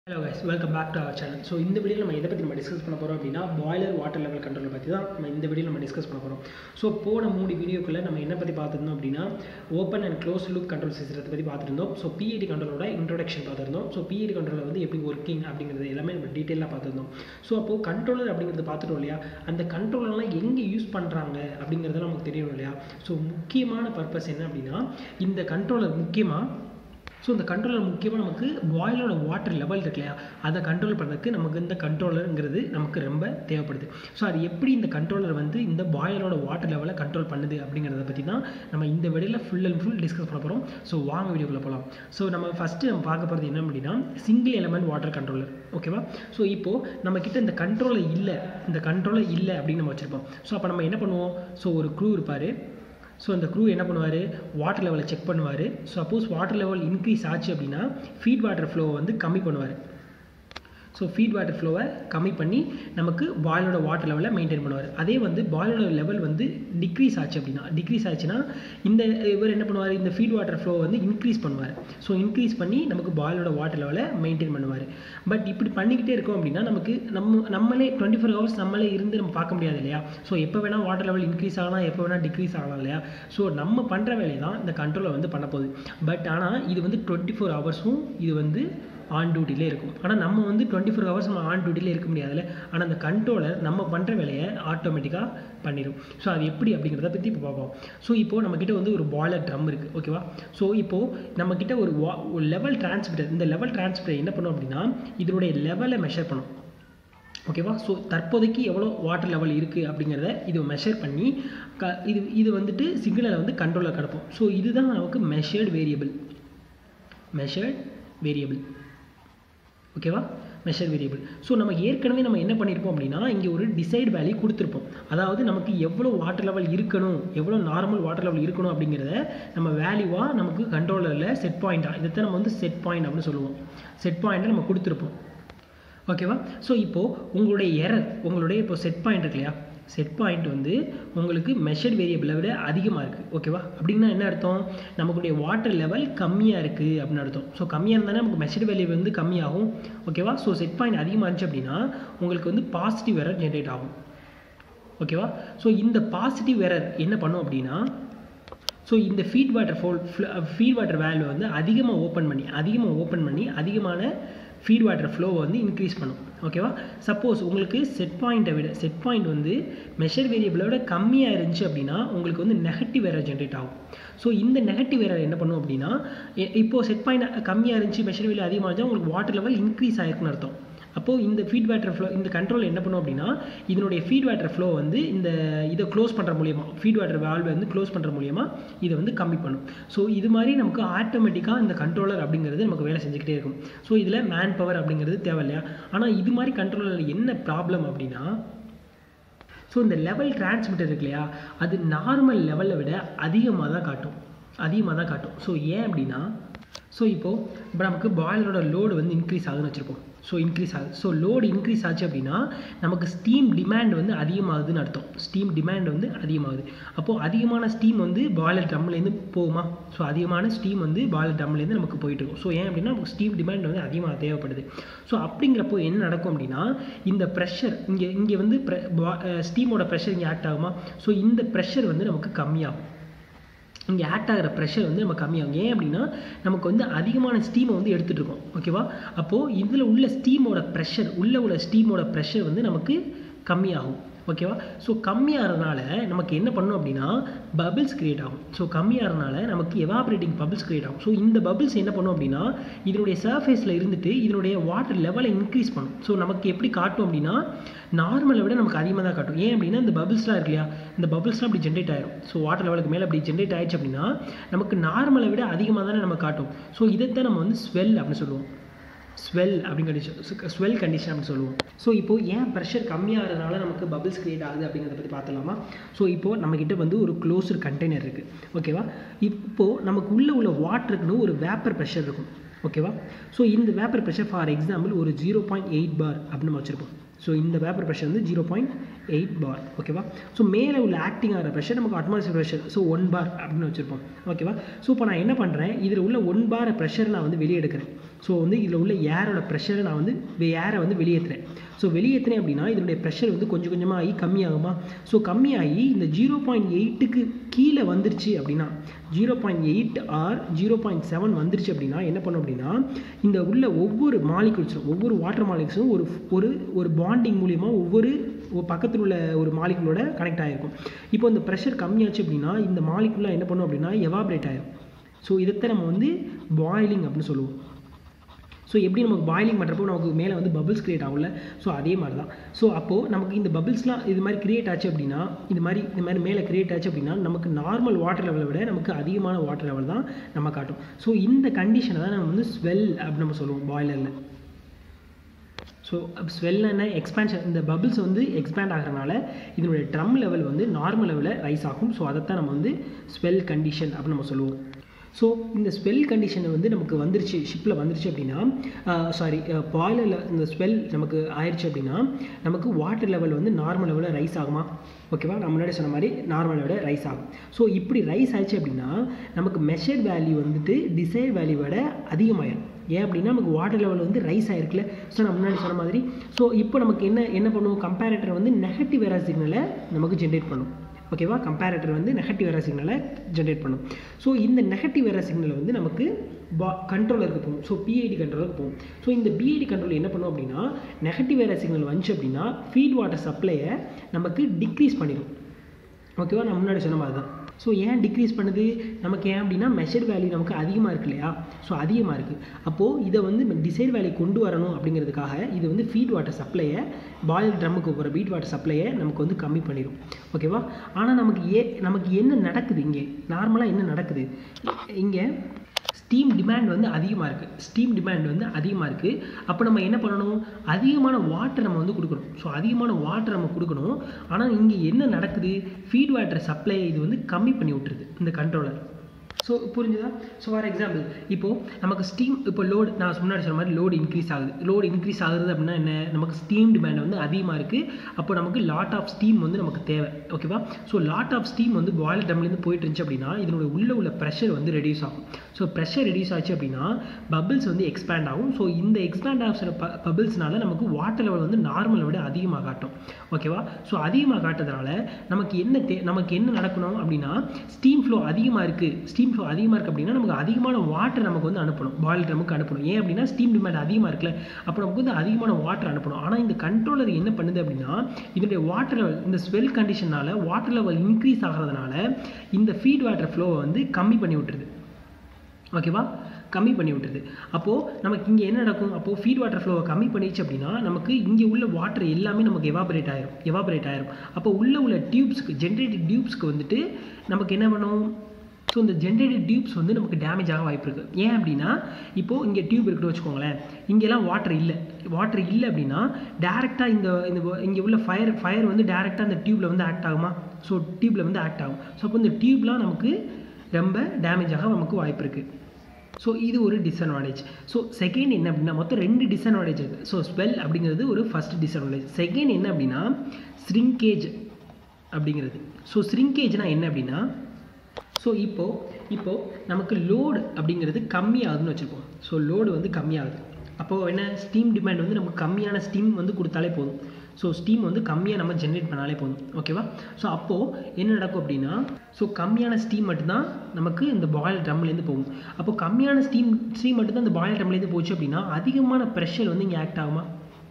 hello guys welcome back to our channel so இந்த video நம்ம எதை பற்றி நம்ம டிஸ்கஸ் பண்ண போகிறோம் அப்படின்னா பாய்லர் வாட்டர் லெவல் கண்ட்ரோலை பற்றி தான் நம்ம இந்த வீடியோ நம்ம டிஸ்கஸ் பண்ண போகிறோம் ஸோ போன மூணு வீடியோக்குள்ளே நம்ம என்ன பற்றி பார்த்துருந்தோம் அப்படின்னா open and close loop control சிஸ்டத்தை பற்றி பார்த்துருந்தோம் ஸோ பிஇடி கண்ட்ரோலோட இன்ட்ரோடக்ஷன் பார்த்துருந்தோம் ஸோ பிஇடி கண்ட்ரோலில் வந்து எப்படி ஒர்க்கிங் அப்படிங்கிறது எல்லாமே நம்ம டீட்டெயிலாக பார்த்துருந்தோம் ஸோ அப்போது கண்ட்ரோலர் அப்படிங்கிறது பார்த்துட்டோம் இல்லையா அந்த கண்ட்ரோலர்லாம் எங்கே யூஸ் பண்ணுறாங்க அப்படிங்கிறது நமக்கு தெரியணும் இல்லையா ஸோ முக்கியமான பர்பஸ் என்ன அப்படின்னா இந்த கண்ட்ரோலர் முக்கியமாக ஸோ இந்த கண்ட்ரோலர் முக்கியமாக நமக்கு பாயிலோட வாட்டர் லெவல் இருக்கு இல்லையா அதை கண்ட்ரோல் பண்ணுறதுக்கு நமக்கு இந்த கண்ட்ரோலருங்கிறது நமக்கு ரொம்ப தேவைப்படுது ஸோ அது எப்படி இந்த கண்ட்ரோலர் வந்து இந்த பாயிலோட வாட்டர் லெவலை கண்ட்ரோல் பண்ணுது அப்படிங்கிறத பற்றி தான் நம்ம இந்த வீடியோவில் ஃபுல் அண்ட் ஃபுல் டிஸ்கஸ் பண்ண போகிறோம் ஸோ வாங்க வீடியோக்குள்ளே போகலாம் ஸோ நம்ம ஃபஸ்ட்டு நம்ம பார்க்க போகிறது என்ன அப்படின்னா சிங்கிள் எலமெண்ட் வாட்டர் கண்ட்ரோலர் ஓகேவா ஸோ இப்போது நம்ம கிட்ட இந்த கண்ட்ரோலர் இல்லை இந்த கண்ட்ரோலர் இல்லை அப்படின்னு நம்ம வச்சுருப்போம் ஸோ அப்போ நம்ம என்ன பண்ணுவோம் ஸோ ஒரு க்ரூ இருப்பார் ஸோ அந்த க்ரூ என்ன பண்ணுவார் வாட்டர் லெவலை செக் பண்ணுவார் சப்போஸ் வாட்டர் லெவல் இன்க்ரீஸ் ஆச்சு அப்படின்னா ஃபீட் வாட்டர் ஃப்ளோவை வந்து கம்மி பண்ணுவார் ஸோ ஃபீட் வாட்டர் ஃப்ளோவை கம்மி பண்ணி நமக்கு பாயிலோட வாட்டர் லெவலை மெயின்டைன் பண்ணுவார் அதே வந்து பாயிலோட லெவல் வந்து டிக்ரீஸ் ஆச்சு அப்படின்னா டிக்ரீஸ் ஆச்சுன்னா இந்த இவர் என்ன பண்ணுவார் இந்த ஃபீட் வாட்டர் ஃப்ளோ வந்து இன்க்ரீஸ் பண்ணுவார் ஸோ இன்க்ரீஸ் பண்ணி நமக்கு பாயிலோட வாட்டர் லெவலை மெயின்டைன் பண்ணுவார் பட் இப்படி பண்ணிக்கிட்டே இருக்கோம் அப்படின்னா நமக்கு நம்ம நம்மளே டுவெண்ட்டி ஃபோர் ஹவர்ஸ் நம்மளே இருந்து நம்ம பார்க்க முடியாது இல்லையா ஸோ எப்போ வேணால் வாட்டர் லெவல் இன்க்ரீஸ் ஆகலாம் எப்போ வேணால் டிக்ரீஸ் ஆகலாம் இல்லையா ஸோ நம்ம பண்ணுற வேலையை தான் இந்த கண்ட்ரோலை வந்து பண்ண போகுது பட் ஆனால் இது வந்து டுவெண்ட்டி ஃபோர் ஹவர்ஸும் இது வந்து ஆன் டியூட்டிலே இருக்கும் ஆனால் நம்ம வந்து டுவெண்ட்டி ஃபோர் ஹவர்ஸ் நம்ம ஆன் டியூட்டிலே இருக்க முடியாதுல்ல ஆனால் அந்த கண்ட்ரோலர் நம்ம பண்ணுற வேலையை ஆட்டோமேட்டிக்காக பண்ணிடும் ஸோ அது எப்படி அப்படிங்கிறத பற்றி இப்போ பார்ப்போம் ஸோ இப்போது நம்மக்கிட்ட வந்து ஒரு பாய்லர் ட்ரம் இருக்குது ஓகேவா ஸோ இப்போது நம்மக்கிட்ட ஒரு வா ஒரு லெவல் டிரான்ஸ்மிட்டர் இந்த லெவல் டிரான்ஸ்மிட்டர் என்ன பண்ணும் அப்படின்னா இதனுடைய லெவலை மெஷர் பண்ணும் ஓகேவா ஸோ தற்போதைக்கு எவ்வளோ வாட்டர் லெவல் இருக்குது அப்படிங்கிறத இது மெஷர் பண்ணி க இது இது வந்துட்டு சிக்னலை வந்து கண்ட்ரோலில் கிடப்போம் ஸோ இதுதான் நமக்கு மெஷர்டு வேரியபிள் மெஷர்ட் வேரியபிள் ஓகேவா மெஷர் வேரியபிள் ஸோ நம்ம ஏற்கனவே நம்ம என்ன பண்ணியிருப்போம் அப்படின்னா இங்கே ஒரு டிசைட் வேல்யூ கொடுத்துருப்போம் அதாவது நமக்கு எவ்வளோ வாட்டர் லெவல் இருக்கணும் எவ்வளோ நார்மல் வாட்டர் லெவல் இருக்கணும் அப்படிங்கிறத நம்ம வேல்யூவாக நமக்கு கண்ட்ரோலரில் செட் பாயிண்ட்டாக இதைத்தான் நம்ம வந்து செட் பாயிண்ட் அப்படின்னு சொல்லுவோம் செட் பாயிண்ட்டை நம்ம கொடுத்துருப்போம் ஓகேவா ஸோ இப்போது உங்களுடைய எரர் உங்களுடைய இப்போ செட் பாயிண்ட் இருக்கு இல்லையா செட் பாயிண்ட் வந்து உங்களுக்கு மெஷர்ட் வேரியபிளை விட அதிகமாக இருக்குது ஓகேவா அப்படின்னா என்ன அர்த்தம் நமக்குடைய வாட்டர் லெவல் கம்மியாக இருக்குது அப்படின்னு அர்த்தம் ஸோ கம்மியாக இருந்தாலே நமக்கு மெஷர்ட் வேல்யூ வந்து கம்மியாகும் ஓகேவா ஸோ செட் பாயிண்ட் அதிகமாக இருந்துச்சு அப்படின்னா உங்களுக்கு வந்து பாசிட்டிவ் எரர் ஜென்ரேட் ஆகும் ஓகேவா ஸோ இந்த பாசிட்டிவ் எரர் என்ன பண்ணும் அப்படின்னா ஸோ இந்த feed water flow feed water value வந்து அதிகமாக ஓப்பன் பண்ணி அதிகமாக ஓப்பன் பண்ணி அதிகமான ஃபீட் வாட்டர் ஃப்ளோவை வந்து இன்க்ரீஸ் பண்ணும் ஓகேவா சப்போஸ் உங்களுக்கு செட் பாயிண்ட்டை விட செட் பாயிண்ட் வந்து மெஷர் வேரியபிளை விட கம்மியாக இருந்துச்சு அப்படின்னா உங்களுக்கு வந்து நெகட்டிவ் எரர் ஜென்ரேட் ஆகும் ஸோ இந்த நெகட்டிவ் எரர் என்ன பண்ணும் அப்படின்னா இப்போது செட் பாயிண்ட் கம்மியாக இருந்துச்சு மெஷர் வேல்யூ அதிகமாக இருந்துச்சு உங்களுக்கு வாட்டர் லெவல் இன்க்ரீஸ் ஆயிருக்குன்னு அர்த்தம் அப்போது இந்த ஃபீட் வாட்டர் ஃப்ளோ இந்த கண்ட்ரோல் என்ன பண்ணும் அப்படின்னா இதனுடைய ஃபீட் வாட்டர் ஃப்ளோ வந்து இந்த இதை க்ளோஸ் பண்ணுற மூலியமா ஃபீட் வாட்டர் வால்வை வந்து க்ளோஸ் பண்ணுற மூலியமா இதை வந்து கம்மி பண்ணும் ஸோ இது மாதிரி நமக்கு ஆட்டோமேட்டிக்காக இந்த கண்ட்ரோலர் அப்படிங்கிறது நமக்கு வேலை செஞ்சுக்கிட்டே இருக்கும் ஸோ இதில் மேன் பவர் அப்படிங்கிறது தேவை இல்லையா ஆனால் இது மாதிரி கண்ட்ரோலர் என்ன ப்ராப்ளம் அப்படின்னா ஸோ இந்த லெவல் டிரான்ஸ்மிட்டர் இருக்கு இல்லையா அது நார்மல் லெவலை விட அதிகமாக தான் காட்டும் அதிகமாக தான் காட்டும் ஸோ ஏன் அப்படின்னா ஸோ இப்போது இப்போ நமக்கு பாய்லரோட லோடு வந்து இன்க்ரீஸ் ஆகுதுன்னு வச்சுருப்போம் ஸோ இன்க்ரீஸ் ஆகுது ஸோ லோடு இன்க்ரீஸ் ஆச்சு அப்படின்னா நமக்கு ஸ்டீம் டிமாண்ட் வந்து அதிகமாகுதுன்னு அர்த்தம் ஸ்டீம் டிமாண்ட் வந்து அதிகமாகுது அப்போது அதிகமான ஸ்டீம் வந்து பாய்லர் ட்ரம்லேருந்து போகுமா ஸோ அதிகமான ஸ்டீம் வந்து பாய்லர் ட்ரம்லேருந்து நமக்கு போயிட்டு இருக்கும் ஸோ ஏன் அப்படின்னா நமக்கு ஸ்டீம் டிமாண்ட் வந்து அதிகமாக தேவைப்படுது ஸோ அப்படிங்கிறப்போ என்ன நடக்கும் அப்படின்னா இந்த ப்ரெஷர் இங்கே இங்கே வந்து ஸ்டீமோட ப்ரெஷர் இங்கே ஆக்ட் ஆகுமா ஸோ இந்த ப்ரெஷர் வந்து நமக்கு கம்மியாகும் இங்கே ஆக்ட் ஆகிற ப்ரெஷர் வந்து நம்ம கம்மியாகும் ஏன் அப்படின்னா நமக்கு வந்து அதிகமான ஸ்டீமை வந்து எடுத்துகிட்டு இருக்கோம் ஓகேவா அப்போது இதில் உள்ள ஸ்டீமோட ப்ரெஷர் உள்ளே உள்ள ஸ்டீமோட ப்ரெஷர் வந்து நமக்கு கம்மியாகும் ஓகேவா ஸோ கம்மியாகிறதுனால நமக்கு என்ன பண்ணும் அப்படின்னா பபிள்ஸ் கிரியேட் ஆகும் ஸோ கம்மியாகிறதுனால நமக்கு எவாபரேட்டிங் பபிள்ஸ் கிரியேட் ஆகும் ஸோ இந்த பபிள்ஸ் என்ன பண்ணும் அப்படின்னா இதனுடைய சர்ஃபேஸில் இருந்துட்டு இதனுடைய வாட்டர் லெவலை இன்க்ரீஸ் பண்ணும் ஸோ நமக்கு எப்படி காட்டும் அப்படின்னா நார்மலை விட நமக்கு அதிகமாக தான் காட்டும் ஏன் அப்படின்னா இந்த பபிள்ஸ்லாம் இருக்கு இல்லையா இந்த பபிள்ஸ்லாம் அப்படி ஜென்ரேட் ஆயிரும் ஸோ வாட்டர் லெவலுக்கு மேலே அப்படி ஜென்ரேட் ஆயிடுச்சு அப்படின்னா நமக்கு நார்மலை விட அதிகமாக தானே நம்ம காட்டும் ஸோ இதைத்தான் நம்ம வந்து ஸ்வெல் அப்படின்னு சொல்லுவோம் ஸ்வெல் அப்படின்னு கண்டிஷன் ஸ்வெல் கண்டிஷன் அப்படின்னு சொல்லுவோம் ஸோ இப்போது ஏன் ப்ரெஷர் கம்மியாகிறதுனால நமக்கு பபிள்ஸ் க்ரியேட் ஆகுது அப்படிங்கிறத பற்றி பார்த்துலாமா ஸோ இப்போது நம்மக்கிட்ட வந்து ஒரு க்ளோஸ்டு கண்டெய்னர் இருக்குது ஓகேவா இப்போது நமக்கு உள்ளே உள்ள வாட்டருக்குன்னு ஒரு வேப்பர் ப்ரெஷர் இருக்கும் ஓகேவா ஸோ இந்த வேப்பர் ப்ரெஷர் ஃபார் எக்ஸாம்பிள் ஒரு ஜீரோ பாயிண்ட் எயிட் பார் அப்படின்னு நம்ம வச்சுருப்போம் ஸோ இந்த வேப்பர் ப்ரெஷர் வந்து ஜீரோ பாயிண்ட் எயிட் பார் ஓகேவா ஸோ மேலே உள்ள ஆக்டிங் ஆகிற ப்ரெஷர் நமக்கு atmosphere pressure so one bar அப்படின்னு வச்சுருப்போம் ஓகேவா ஸோ இப்போ நான் என்ன பண்ணுறேன் இதில் உள்ள ஒன் பார் ப்ரெஷர் நான் வந்து வெளியே எடுக்கிறேன் ஸோ வந்து இதில் உள்ள ஏரோட ப்ரெஷரை நான் வந்து ஏரை வந்து வெளியேற்றுறேன் ஸோ வெளியேற்றினேன் அப்படின்னா இதனுடைய ப்ரெஷர் வந்து கொஞ்சம் கொஞ்சமாக ஆகி கம்மியாகுமா ஸோ கம்மியாகி இந்த ஜீரோ பாயிண்ட் எயிட்டுக்கு கீழே வந்துருச்சு அப்படின்னா zero point eight or zero point seven வந்துருச்சு அப்படின்னா என்ன பண்ணும் அப்படின்னா இந்த உள்ள ஒவ்வொரு மாலிகுல்ஸும் ஒவ்வொரு வாட்டர் மாலிகுல்ஸும் ஒரு ஒரு ஒரு பாண்டிங் மூலியமாக ஒவ்வொரு பக்கத்தில் உள்ள ஒரு மாலிகுலோட கனெக்ட் ஆகிருக்கும் இப்போ இந்த ப்ரெஷர் கம்மியாச்சு அப்படின்னா இந்த மாலிகுலாம் என்ன பண்ணும் அப்படின்னா எவாபரேட் ஆயிரும் ஸோ இதைத்தான் நம்ம வந்து பாயிலிங் அப்படின்னு சொல்லுவோம் ஸோ எப்படி நமக்கு பாயிலிங் பண்ணுறப்போ நமக்கு மேலே வந்து பபிள்ஸ் கிரியேட் ஆகும்ல ஸோ அதே மாதிரி தான் ஸோ அப்போது நமக்கு இந்த பபிள்ஸ்லாம் இது மாதிரி கிரியேட் ஆச்சு அப்படின்னா இது மாதிரி இந்த மாதிரி மேலே கிரியேட் ஆச்சு அப்படின்னா நமக்கு நார்மல் வாட்டர் லெவலை விட நமக்கு அதிகமான வாட்டர் லெவல் தான் நம்ம காட்டும் ஸோ இந்த கண்டிஷனை தான் நம்ம வந்து ஸ்வெல் அப்படின்னு நம்ம சொல்லுவோம் பாய்லரில் ஸோ ஸ்வெல்னா எக்ஸ்பேன்ஷன் இந்த பபிள்ஸ் வந்து எக்ஸ்பேண்ட் ஆகிறனால இதனுடைய ட்ரம் லெவல் வந்து நார்மல் லெவலில் ரைஸ் ஆகும் ஸோ அதைத்தான் நம்ம வந்து ஸ்வெல் கண்டிஷன் அப்படின்னு நம்ம சொல்லுவோம் ஸோ இந்த ஸ்வெல் கண்டிஷனை வந்து நமக்கு வந்துருச்சு ஷிப்பில் வந்துருச்சு அப்படின்னா சாரி பாய்லரில் இந்த ஸ்வெல் நமக்கு ஆயிடுச்சு அப்படின்னா நமக்கு வாட்டர் லெவல் வந்து நார்மல் லெவலில் ரைஸ் ஆகுமா ஓகேவா நான் முன்னாடி சொன்ன மாதிரி நார்மல் லெவலில் ரைஸ் ஆகும் ஸோ இப்படி ரைஸ் ஆயிடுச்சு அப்படின்னா நமக்கு மெஷர் வேல்யூ வந்துட்டு டிசைர் வேல்யூவோட அதிகமாயிடும் ஏன் அப்படின்னா நமக்கு வாட்டர் லெவல் வந்து ரைஸ் ஆயிருக்குல்ல ஸோ நான் முன்னாடி சொன்ன மாதிரி ஸோ இப்போ நமக்கு என்ன என்ன பண்ணுவோம் கம்பேரேட்டர் வந்து நெகட்டிவ் வேரா சிக்னலை நமக்கு ஜென்ரேட் பண்ணும் ஓகேவா கம்பேரேட்டர் வந்து நெகட்டிவ் வேரா சிக்னலை ஜென்ரேட் பண்ணும் ஸோ இந்த நெகட்டிவ் வேரா சிக்னல் வந்து நமக்கு பா கண்ட்ரோலருக்கு போகும் ஸோ பிஐடி கண்ட்ரோலருக்கு போகும் ஸோ இந்த பிஐடி கண்ட்ரோல் என்ன பண்ணும் அப்படின்னா நெகட்டிவ் வேரா சிக்னல் வந்துச்சு அப்படின்னா ஃபீட் வாட்டர் சப்ளையை நமக்கு டிக்ரீஸ் பண்ணிடும் ஓகேவா நான் முன்னாடி சொன்ன மாதிரி தான் ஸோ ஏன் டிக்ரீஸ் பண்ணுது நமக்கு ஏன் அப்படின்னா மெஷர் வேல்யூ நமக்கு அதிகமாக இருக்கு இல்லையா ஸோ அதிகமாக இருக்குது அப்போது இதை வந்து டிசைர் வேல்யூ கொண்டு வரணும் அப்படிங்கிறதுக்காக இது வந்து ஃபீட் வாட்டர் சப்ளையை பாயில் ட்ரம்முக்கு போகிற பீட் வாட்டர் சப்ளையை நமக்கு வந்து கம்மி பண்ணிடும் ஓகேவா ஆனால் நமக்கு ஏ நமக்கு என்ன நடக்குது இங்கே நார்மலாக என்ன நடக்குது இங்கே ஸ்டீம் டிமாண்ட் வந்து அதிகமாக இருக்குது ஸ்டீம் டிமாண்ட் வந்து அதிகமாக இருக்குது அப்போ நம்ம என்ன பண்ணணும் அதிகமான வாட்டர் நம்ம வந்து கொடுக்கணும் ஸோ அதிகமான வாட்டர் நம்ம கொடுக்கணும் ஆனால் இங்கே என்ன நடக்குது ஃபீட் வாட்டர் சப்ளை இது வந்து கம்மி பண்ணி விட்டுருது இந்த கண்ட்ரோலர் ஸோ புரிஞ்சுதா ஸோ ஃபார் எக்ஸாம்பிள் இப்போது நமக்கு ஸ்டீம் இப்போ லோடு நான் முன்னாடி சொன்ன மாதிரி லோடு இன்க்ரீஸ் ஆகுது லோடு இன்க்ரீஸ் ஆகுது அப்படின்னா என்ன நமக்கு ஸ்டீம் டிமாண்ட் வந்து அதிகமாக இருக்குது அப்போ நமக்கு லாட் ஆஃப் ஸ்டீம் வந்து நமக்கு தேவை ஓகேவா ஸோ லாட் ஆஃப் ஸ்டீம் வந்து பாயில் ட்ரம்லேருந்து போயிட்டு இருந்துச்சு அப்படின்னா இதனுடைய உள்ள உள்ள ப்ரெஷர் வந்து ரெடியூஸ் ஆகும் ஸோ ப்ரெஷர் ரெடியூஸ் ஆச்சு அப்படின்னா பபிள்ஸ் வந்து எக்ஸ்பேண்ட் ஆகும் ஸோ இந்த எக்ஸ்பேண்ட் ஆகிற பபிள்ஸ்னால நமக்கு வாட்டர் லெவல் வந்து நார்மலை விட அதிகமாக காட்டும் ஓகேவா ஸோ அதிகமாக காட்டுறதுனால நமக்கு என்ன தே நமக்கு என்ன நடக்கணும் அப்படின்னா ஸ்டீம் ஃப்ளோ அதிகமாக இருக்குது ஸ்டீம் ஃப்ளோ அதிகமாக இருக்குது அப்படின்னா நமக்கு அதிகமான வாட்டர் நமக்கு வந்து அனுப்பணும் பாயில் ட்ரமுக்கு அனுப்பணும் ஏன் அப்படின்னா ஸ்டீம் டிமாண்ட் அதிகமாக இருக்குல்ல அப்போ நமக்கு வந்து அதிகமான வாட்டர் அனுப்பணும் ஆனால் இந்த கண்ட்ரோலர் என்ன பண்ணுது அப்படின்னா இதனுடைய வாட்டர் லெவல் இந்த ஸ்வெல் கண்டிஷனால் வாட்டர் லெவல் இன்க்ரீஸ் ஆகிறதுனால இந்த ஃபீட் வாட்டர் ஃப்ளோவை வந்து கம்மி பண்ணி விட்டுருது ஓகேவா கம்மி பண்ணி விட்டுருது அப்போது நமக்கு இங்கே என்ன நடக்கும் அப்போது ஃபீட் வாட்டர் ஃப்ளோவை கம்மி பண்ணிடுச்சு அப்படின்னா நமக்கு இங்கே உள்ள வாட்டர் எல்லாமே நமக்கு எவாபரேட் ஆயிரும் எவாபரேட் ஆயிரும் அப்போ உள்ள உள்ள டியூப்ஸ்க்கு ஜென்ரேட்டட் டியூப்ஸ்க்கு வந்துட்டு நமக்கு என்ன பண்ணும் ஸோ இந்த ஜென்ரேட்டட் டியூப்ஸ் வந்து நமக்கு டேமேஜ் ஆக வாய்ப்பு இருக்குது ஏன் அப்படின்னா இப்போது இங்கே டியூப் இருக்குன்னு வச்சுக்கோங்களேன் இங்கெல்லாம் வாட்டர் இல்லை வாட்டர் இல்லை அப்படின்னா டேரெக்டாக இந்த இந்த இங்கே உள்ள ஃபயர் ஃபயர் வந்து டேரெக்டாக அந்த டியூப்பில் வந்து ஆக்ட் ஆகுமா ஸோ டியூப்பில் வந்து ஆக்ட் ஆகும் ஸோ அப்போ இந்த டியூப்லாம் நமக்கு ரொம்ப டேமேஜ் ஆக நமக்கு வாய்ப்பு இருக்குது ஸோ இது ஒரு டிஸ்அட்வான்டேஜ் ஸோ செகண்ட் என்ன அப்படின்னா மொத்தம் ரெண்டு டிஸ்அட்வான்டேஜ் இருக்குது ஸோ ஸ்வெல் அப்படிங்கிறது ஒரு ஃபஸ்ட் டிஸ்அட்வான்டேஜ் செகண்ட் என்ன அப்படின்னா ஸ்ரிங்கேஜ் அப்படிங்கிறது ஸோ ஸ்ரிங்கேஜ்னா என்ன அப்படின்னா ஸோ இப்போது இப்போது நமக்கு லோடு அப்படிங்கிறது கம்மியாகுதுன்னு வச்சுருப்போம் ஸோ லோடு வந்து கம்மியாகுது அப்போது என்ன ஸ்டீம் டிமாண்ட் வந்து நமக்கு கம்மியான ஸ்டீம் வந்து கொடுத்தாலே போதும் ஸோ ஸ்டீம் வந்து கம்மியாக நம்ம ஜென்ரேட் பண்ணாலே போதும் ஓகேவா ஸோ அப்போது என்ன நடக்கும் அப்படின்னா ஸோ கம்மியான ஸ்டீம் மட்டும்தான் நமக்கு இந்த பாயில் ட்ரம்லேருந்து போகும் அப்போ கம்மியான ஸ்டீம் ஸ்டீம் மட்டும்தான் இந்த பாயில் ட்ரம்லேருந்து போச்சு அப்படின்னா அதிகமான ப்ரெஷர் வந்து இங்கே ஆக்ட் ஆகுமா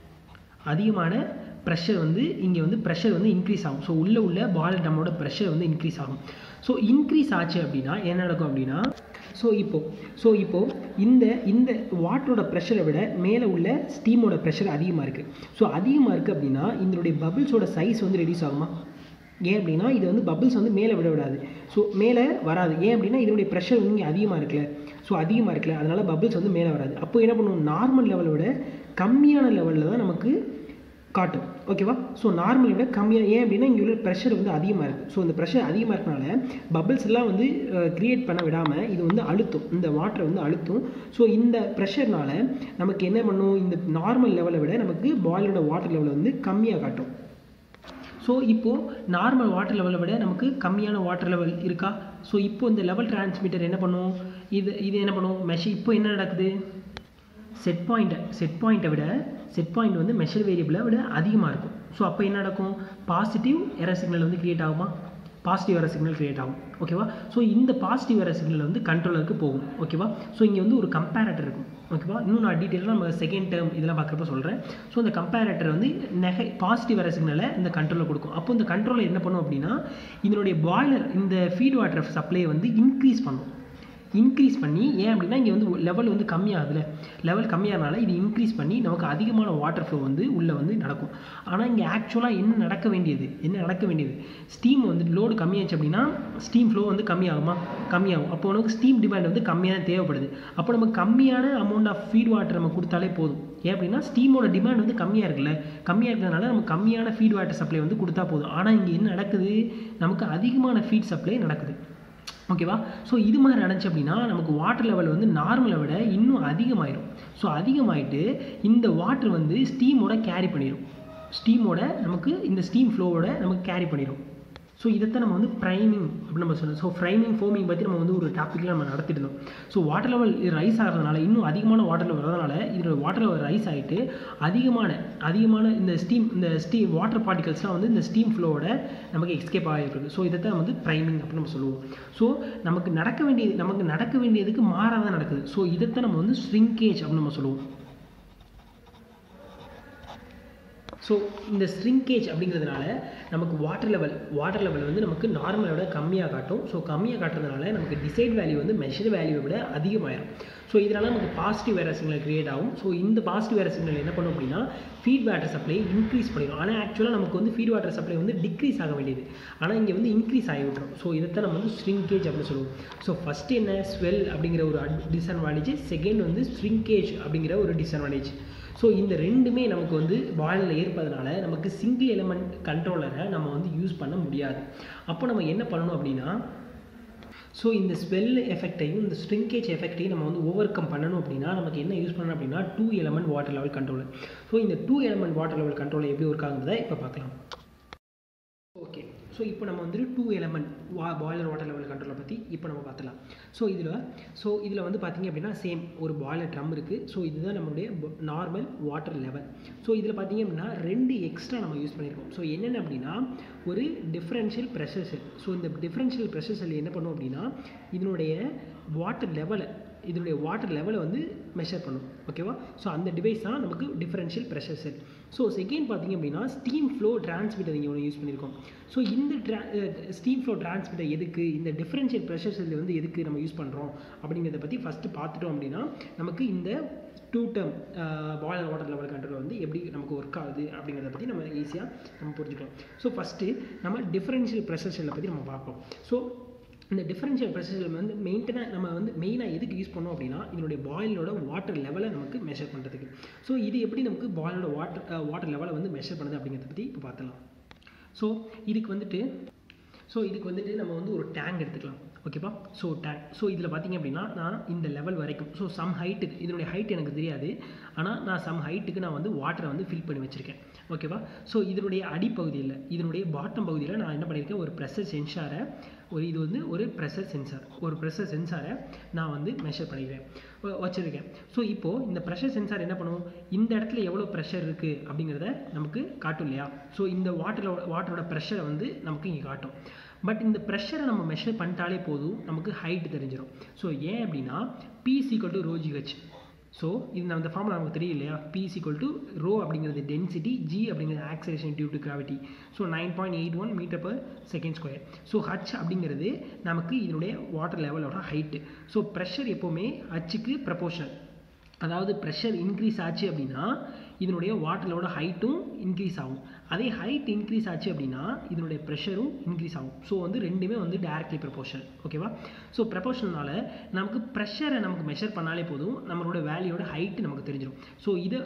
அதிகமான ப்ரெஷர் வந்து இங்கே வந்து ப்ரெஷர் வந்து இன்க்ரீஸ் ஆகும் ஸோ உள்ள உள்ள பாயில் ட்ரம்மோட ப்ரெஷர் வந்து இன்க்ரீஸ் ஆகும் ஸோ இன்க்ரீஸ் ஆச்சு அப்படின்னா என்ன நடக்கும் அப்படின்னா ஸோ இப்போது ஸோ இப்போது இந்த இந்த வாட்டரோட ப்ரெஷரை விட மேலே உள்ள ஸ்டீமோட ப்ரெஷர் அதிகமாக இருக்குது ஸோ அதிகமாக இருக்குது அப்படின்னா இதனுடைய பபிள்ஸோட சைஸ் வந்து ரெடியூஸ் ஆகுமா ஏன் அப்படின்னா இது வந்து பபிள்ஸ் வந்து மேலே விட விடாது ஸோ மேலே வராது ஏன் அப்படின்னா இதனுடைய ப்ரெஷர் வந்து இங்கே அதிகமாக இருக்குல்ல ஸோ அதிகமாக இருக்குல்ல அதனால் பபிள்ஸ் வந்து மேலே வராது அப்போ என்ன பண்ணுவோம் நார்மல் லெவலை விட கம்மியான லெவலில் தான் நமக்கு காட்டும் ஓகேவா ஸோ நார்மலை விட கம்மியாக ஏன் அப்படின்னா இங்கே உள்ள ப்ரெஷர் வந்து அதிகமாக இருக்குது ஸோ இந்த ப்ரெஷர் அதிகமாக இருக்கனால பபிள்ஸ் எல்லாம் வந்து க்ரியேட் பண்ண விடாமல் இது வந்து அழுத்தும் இந்த வாட்டரை வந்து அழுத்தும் ஸோ இந்த ப்ரெஷர்னால நமக்கு என்ன பண்ணும் இந்த நார்மல் லெவலை விட நமக்கு பாயிலோட வாட்டர் லெவலை வந்து கம்மியாக காட்டும் ஸோ இப்போது நார்மல் வாட்டர் லெவலை விட நமக்கு கம்மியான வாட்டர் லெவல் இருக்கா ஸோ இப்போ இந்த லெவல் டிரான்ஸ்மிட்டர் என்ன பண்ணும் இது இது என்ன பண்ணும் மெஷி இப்போ என்ன நடக்குது செட் பாயிண்ட்டை செட் பாயிண்ட்டை விட செட் பாயிண்ட் வந்து மெஷர் வேரியபிளை விட அதிகமாக இருக்கும் ஸோ அப்போ என்ன நடக்கும் பாசிட்டிவ் எரர் சிக்னல் வந்து கிரியேட் ஆகுமா பாசிட்டிவ் எரர் சிக்னல் கிரியேட் ஆகும் ஓகேவா ஸோ இந்த பாசிட்டிவ் எரர் சிக்னல் வந்து கண்ட்ரோலருக்கு போகும் ஓகேவா ஸோ இங்கே வந்து ஒரு கம்பேரட்டர் இருக்கும் ஓகேவா இன்னும் நான் டீட்டெயிலாக நம்ம செகண்ட் டேர்ம் இதெல்லாம் பார்க்குறப்ப சொல்கிறேன் ஸோ இந்த கம்பேரட்டர் வந்து நெகை பாசிட்டிவ் எரர் சிக்னலை இந்த கண்ட்ரோலில் கொடுக்கும் அப்போ இந்த கண்ட்ரோலர் என்ன பண்ணும் அப்படின்னா இதனுடைய பாய்லர் இந்த ஃபீட் வாட்டர் சப்ளை வந்து இன்க்ரீஸ் பண்ணும் இன்க்ரீஸ் பண்ணி ஏன் அப்படின்னா இங்கே வந்து லெவல் வந்து கம்மியாகுதுல லெவல் கம்மியானால இது இன்க்ரீஸ் பண்ணி நமக்கு அதிகமான வாட்டர் ஃப்ளோ வந்து உள்ளே வந்து நடக்கும் ஆனால் இங்கே ஆக்சுவலாக என்ன நடக்க வேண்டியது என்ன நடக்க வேண்டியது ஸ்டீம் வந்து லோடு கம்மியாச்சு அப்படின்னா ஸ்டீம் ஃப்ளோ வந்து கம்மியாகுமா கம்மியாகும் அப்போ நமக்கு ஸ்டீம் டிமாண்ட் வந்து கம்மியாக தேவைப்படுது அப்போ நம்ம கம்மியான அமௌண்ட் ஆஃப் ஃபீட் வாட்டர் நம்ம கொடுத்தாலே போதும் ஏன் அப்படின்னா ஸ்டீமோட டிமாண்ட் வந்து கம்மியாக இருக்குல்ல கம்மியாக இருக்கிறதுனால நம்ம கம்மியான ஃபீட் வாட்டர் சப்ளை வந்து கொடுத்தா போதும் ஆனால் இங்கே என்ன நடக்குது நமக்கு அதிகமான ஃபீட் சப்ளை நடக்குது ஓகேவா ஸோ இது மாதிரி நடந்துச்சு அப்படின்னா நமக்கு வாட்டர் லெவல் வந்து நார்மலை விட இன்னும் அதிகமாயிடும் ஸோ அதிகமாயிட்டு இந்த வாட்டர் வந்து ஸ்டீமோட கேரி பண்ணிடும் ஸ்டீமோட நமக்கு இந்த ஸ்டீம் ஃப்ளோவோட நமக்கு கேரி பண்ணிடும் ஸோ இதைத்தான் நம்ம வந்து ப்ரைமிங் அப்படின்னு நம்ம சொல்லணும் ஸோ ப்ரைமிங் ஃபோமிங் பற்றி நம்ம வந்து ஒரு டாப்பிக்கில் நம்ம நடத்திட்டு இருந்தோம் ஸோ வாட்டர் லெவல் ரைஸ் ஆகிறதுனால இன்னும் அதிகமான வாட்டர் லெவல் வரதுனால இதோட வாட்டர் லெவல் ரைஸ் ஆகிட்டு அதிகமான அதிகமான இந்த ஸ்டீம் இந்த ஸ்டீம் வாட்டர் பார்ட்டிகல்ஸ்லாம் வந்து இந்த ஸ்டீம் ஃப்ளோவோட நமக்கு எஸ்கேப் ஆகிருக்கு ஸோ இதை தான் வந்து ப்ரைமிங் அப்படின்னு நம்ம சொல்லுவோம் ஸோ நமக்கு நடக்க வேண்டியது நமக்கு நடக்க வேண்டியதுக்கு மாறாதான் நடக்குது ஸோ இதைத்தான் நம்ம வந்து ஸ்ரிங்கேஜ் அப்படின்னு நம்ம சொல்லுவோம் ஸோ இந்த ஸ்ரிங்கேஜ் அப்படிங்கிறதுனால நமக்கு வாட்டர் லெவல் வாட்டர் லெவல் வந்து நமக்கு நார்மலை விட கம்மியாக காட்டும் ஸோ கம்மியாக காட்டுறதுனால நமக்கு டிசைட் வேல்யூ வந்து மெஷர் வேல்யூவை விட அதிகமாயிரும் ஸோ இதனால் நமக்கு பாசிட்டிவ் வேர சிக்னல் கிரியேட் ஆகும் ஸோ இந்த பாசிட்டிவ் வேர சிக்னல் என்ன பண்ணும் அப்படின்னா ஃபீட் வாட்டர் சப்ளை இன்க்ரீஸ் பண்ணிடும் ஆனால் ஆக்சுவலாக நமக்கு வந்து ஃபீட் வாட்டர் சப்ளை வந்து டிக்ரீஸ் ஆக வேண்டியது ஆனால் இங்கே வந்து இன்க்ரீஸ் ஆகி விட்டுரும் ஸோ இதைத்தான் நம்ம வந்து ஸ்ரிங்கேஜ் அப்படின்னு சொல்லுவோம் ஸோ ஃபஸ்ட்டு என்ன ஸ்வெல் அப்படிங்கிற ஒரு டிஸ்அட்வான்டேஜ் செகண்ட் வந்து ஸ்ரிங்கேஜ் அப்படிங்கிற ஒரு டிஸ்அட்வான்டேஜ் ஸோ இந்த ரெண்டுமே நமக்கு வந்து பாயிலில் ஏற்பதனால நமக்கு சிங்கிள் எலமெண்ட் கண்ட்ரோலரை நம்ம வந்து யூஸ் பண்ண முடியாது அப்போ நம்ம என்ன பண்ணணும் அப்படின்னா ஸோ இந்த ஸ்வெல் எஃபெக்டையும் இந்த ஸ்ட்ரிங்கேஜ் எஃபெக்டையும் நம்ம வந்து ஓவர் கம் பண்ணணும் அப்படின்னா நமக்கு என்ன யூஸ் பண்ணணும் அப்படின்னா two element water level controller so இந்த two element water level controller எப்படி ஒர்க் ஆகுறதை இப்போ பார்க்கலாம் ஓகே ஸோ இப்போ நம்ம வந்துட்டு டூ எலமெண்ட் வா பாய்லர் வாட்டர் லெவல் கண்ட்ரோலை பற்றி இப்போ நம்ம பார்த்துலாம் ஸோ இதில் ஸோ இதில் வந்து பார்த்திங்க அப்படின்னா சேம் ஒரு பாய்லர் ட்ரம் இருக்குது ஸோ இதுதான் நம்மளுடைய நார்மல் வாட்டர் லெவல் ஸோ இதில் பார்த்திங்க அப்படின்னா ரெண்டு எக்ஸ்ட்ரா நம்ம யூஸ் பண்ணியிருக்கோம் ஸோ என்னென்ன அப்படின்னா ஒரு டிஃப்ரென்ஷியல் ப்ரெஷர் செல் ஸோ இந்த டிஃப்ரென்ஷியல் ப்ரெஷர் செல் என்ன பண்ணும் அப்படின்னா இதனுடைய வாட்டர் லெவலை இதனுடைய வாட்டர் லெவலை வந்து மெஷர் பண்ணும் ஓகேவா ஸோ அந்த டிவைஸ் தான் நமக்கு differential pressure set so second பார்த்தீங்க அப்படின்னா ஸ்டீம் ஃப்ளோ டிரான்ஸ்மிட்டர் இங்கே ஒன்று யூஸ் பண்ணியிருக்கோம் ஸோ இந்த ட்ரா ஸ்டீம் ஃப்ளோ டிரான்ஸ்மிட்டர் எதுக்கு இந்த டிஃபரன்ஷியல் ப்ரெஷர் செல் வந்து எதுக்கு நம்ம யூஸ் பண்ணுறோம் அப்படிங்கிறத பற்றி ஃபஸ்ட்டு பார்த்துட்டோம் அப்படின்னா நமக்கு இந்த two term boiler water level control வந்து எப்படி நமக்கு ஒர்க் ஆகுது அப்படிங்கிறத பற்றி நம்ம ஈஸியாக நம்ம புரிஞ்சுக்கலாம் ஸோ ஃபஸ்ட்டு நம்ம டிஃபரன்ஷியல் ப்ரெஷர் செல்லை பற்றி நம்ம பார்ப்போம் ஸோ இந்த டிஃபரன்ஷியல் ப்ரெஷர் வந்து மெயின்டெனாக நம்ம வந்து மெயினாக எதுக்கு யூஸ் பண்ணோம் அப்படின்னா இதனுடைய பாயிலோட வாட்டர் லெவலை நமக்கு மெஷர் பண்ணுறதுக்கு ஸோ இது எப்படி நமக்கு பாயிலோட வாட்டர் வாட்டர் லெவலை வந்து மெஷர் பண்ணுது அப்படிங்கிறத பற்றி இப்போ பார்த்துலாம் ஸோ இதுக்கு வந்துட்டு ஸோ இதுக்கு வந்துட்டு நம்ம வந்து ஒரு டேங்க் எடுத்துக்கலாம் ஓகேப்பா ஸோ டேங்க் ஸோ இதில் பார்த்தீங்க அப்படின்னா நான் இந்த லெவல் வரைக்கும் ஸோ சம் ஹைட்டுக்கு இதனுடைய ஹைட் எனக்கு தெரியாது ஆனால் நான் சம் ஹைட்டுக்கு நான் வந்து வாட்டரை வந்து ஃபில் பண்ணி வச்சுருக்கேன் ஓகேவா ஸோ இதனுடைய அடிப்பகுதியில் இதனுடைய பாட்டம் பகுதியில் நான் என்ன பண்ணியிருக்கேன் ஒரு ப்ரெஷர் சென்சாரை ஒரு இது வந்து ஒரு ப்ரெஷர் சென்சார் ஒரு ப்ரெஷர் சென்சாரை நான் வந்து மெஷர் பண்ணிக்கிறேன் வச்சுருக்கேன் ஸோ இப்போது இந்த ப்ரெஷர் சென்சார் என்ன பண்ணும் இந்த இடத்துல எவ்வளோ ப்ரெஷர் இருக்குது அப்படிங்கிறத நமக்கு காட்டும் இல்லையா ஸோ இந்த வாட்டரோட வாட்டரோட ப்ரெஷரை வந்து நமக்கு இங்கே காட்டும் பட் இந்த ப்ரெஷரை நம்ம மெஷர் பண்ணிட்டாலே போதும் நமக்கு ஹைட் தெரிஞ்சிடும் ஸோ ஏன் அப்படின்னா P equal to rho g h so இது நம்ம இந்த ஃபார்முலா நமக்கு தெரியும் இல்லையா பி ஈக்குவல் டு ரோ அப்படிங்கிறது டென்சிட்டி ஜி அப்படிங்கிறது acceleration due to gravity so nine point eight one metre per second square so h அப்படிங்கிறது நமக்கு இதனுடைய வாட்டர் லெவலோட ஹைட்டு ஸோ ப்ரெஷர் எப்போவுமே ஹச்சுக்கு ப்ரப்போர்ஷனல் அதாவது ப்ரெஷர் இன்க்ரீஸ் ஆச்சு அப்படின்னா இதனுடைய வாட்டரோட ஹைட்டும் இன்க்ரீஸ் ஆகும் அதே ஹைட் இன்க்ரீஸ் ஆச்சு அப்படின்னா இதனுடைய ப்ரெஷரும் இன்க்ரீஸ் ஆகும் ஸோ வந்து ரெண்டுமே வந்து டேரக்ட்லி ப்ரப்போர்ஷன் ஓகேவா ஸோ ப்ரப்போர்ஷனால நமக்கு ப்ரெஷரை நமக்கு மெஷர் பண்ணாலே போதும் நம்மளோட வேல்யூட ஹைட்டு நமக்கு தெரிஞ்சிடும் ஸோ இதை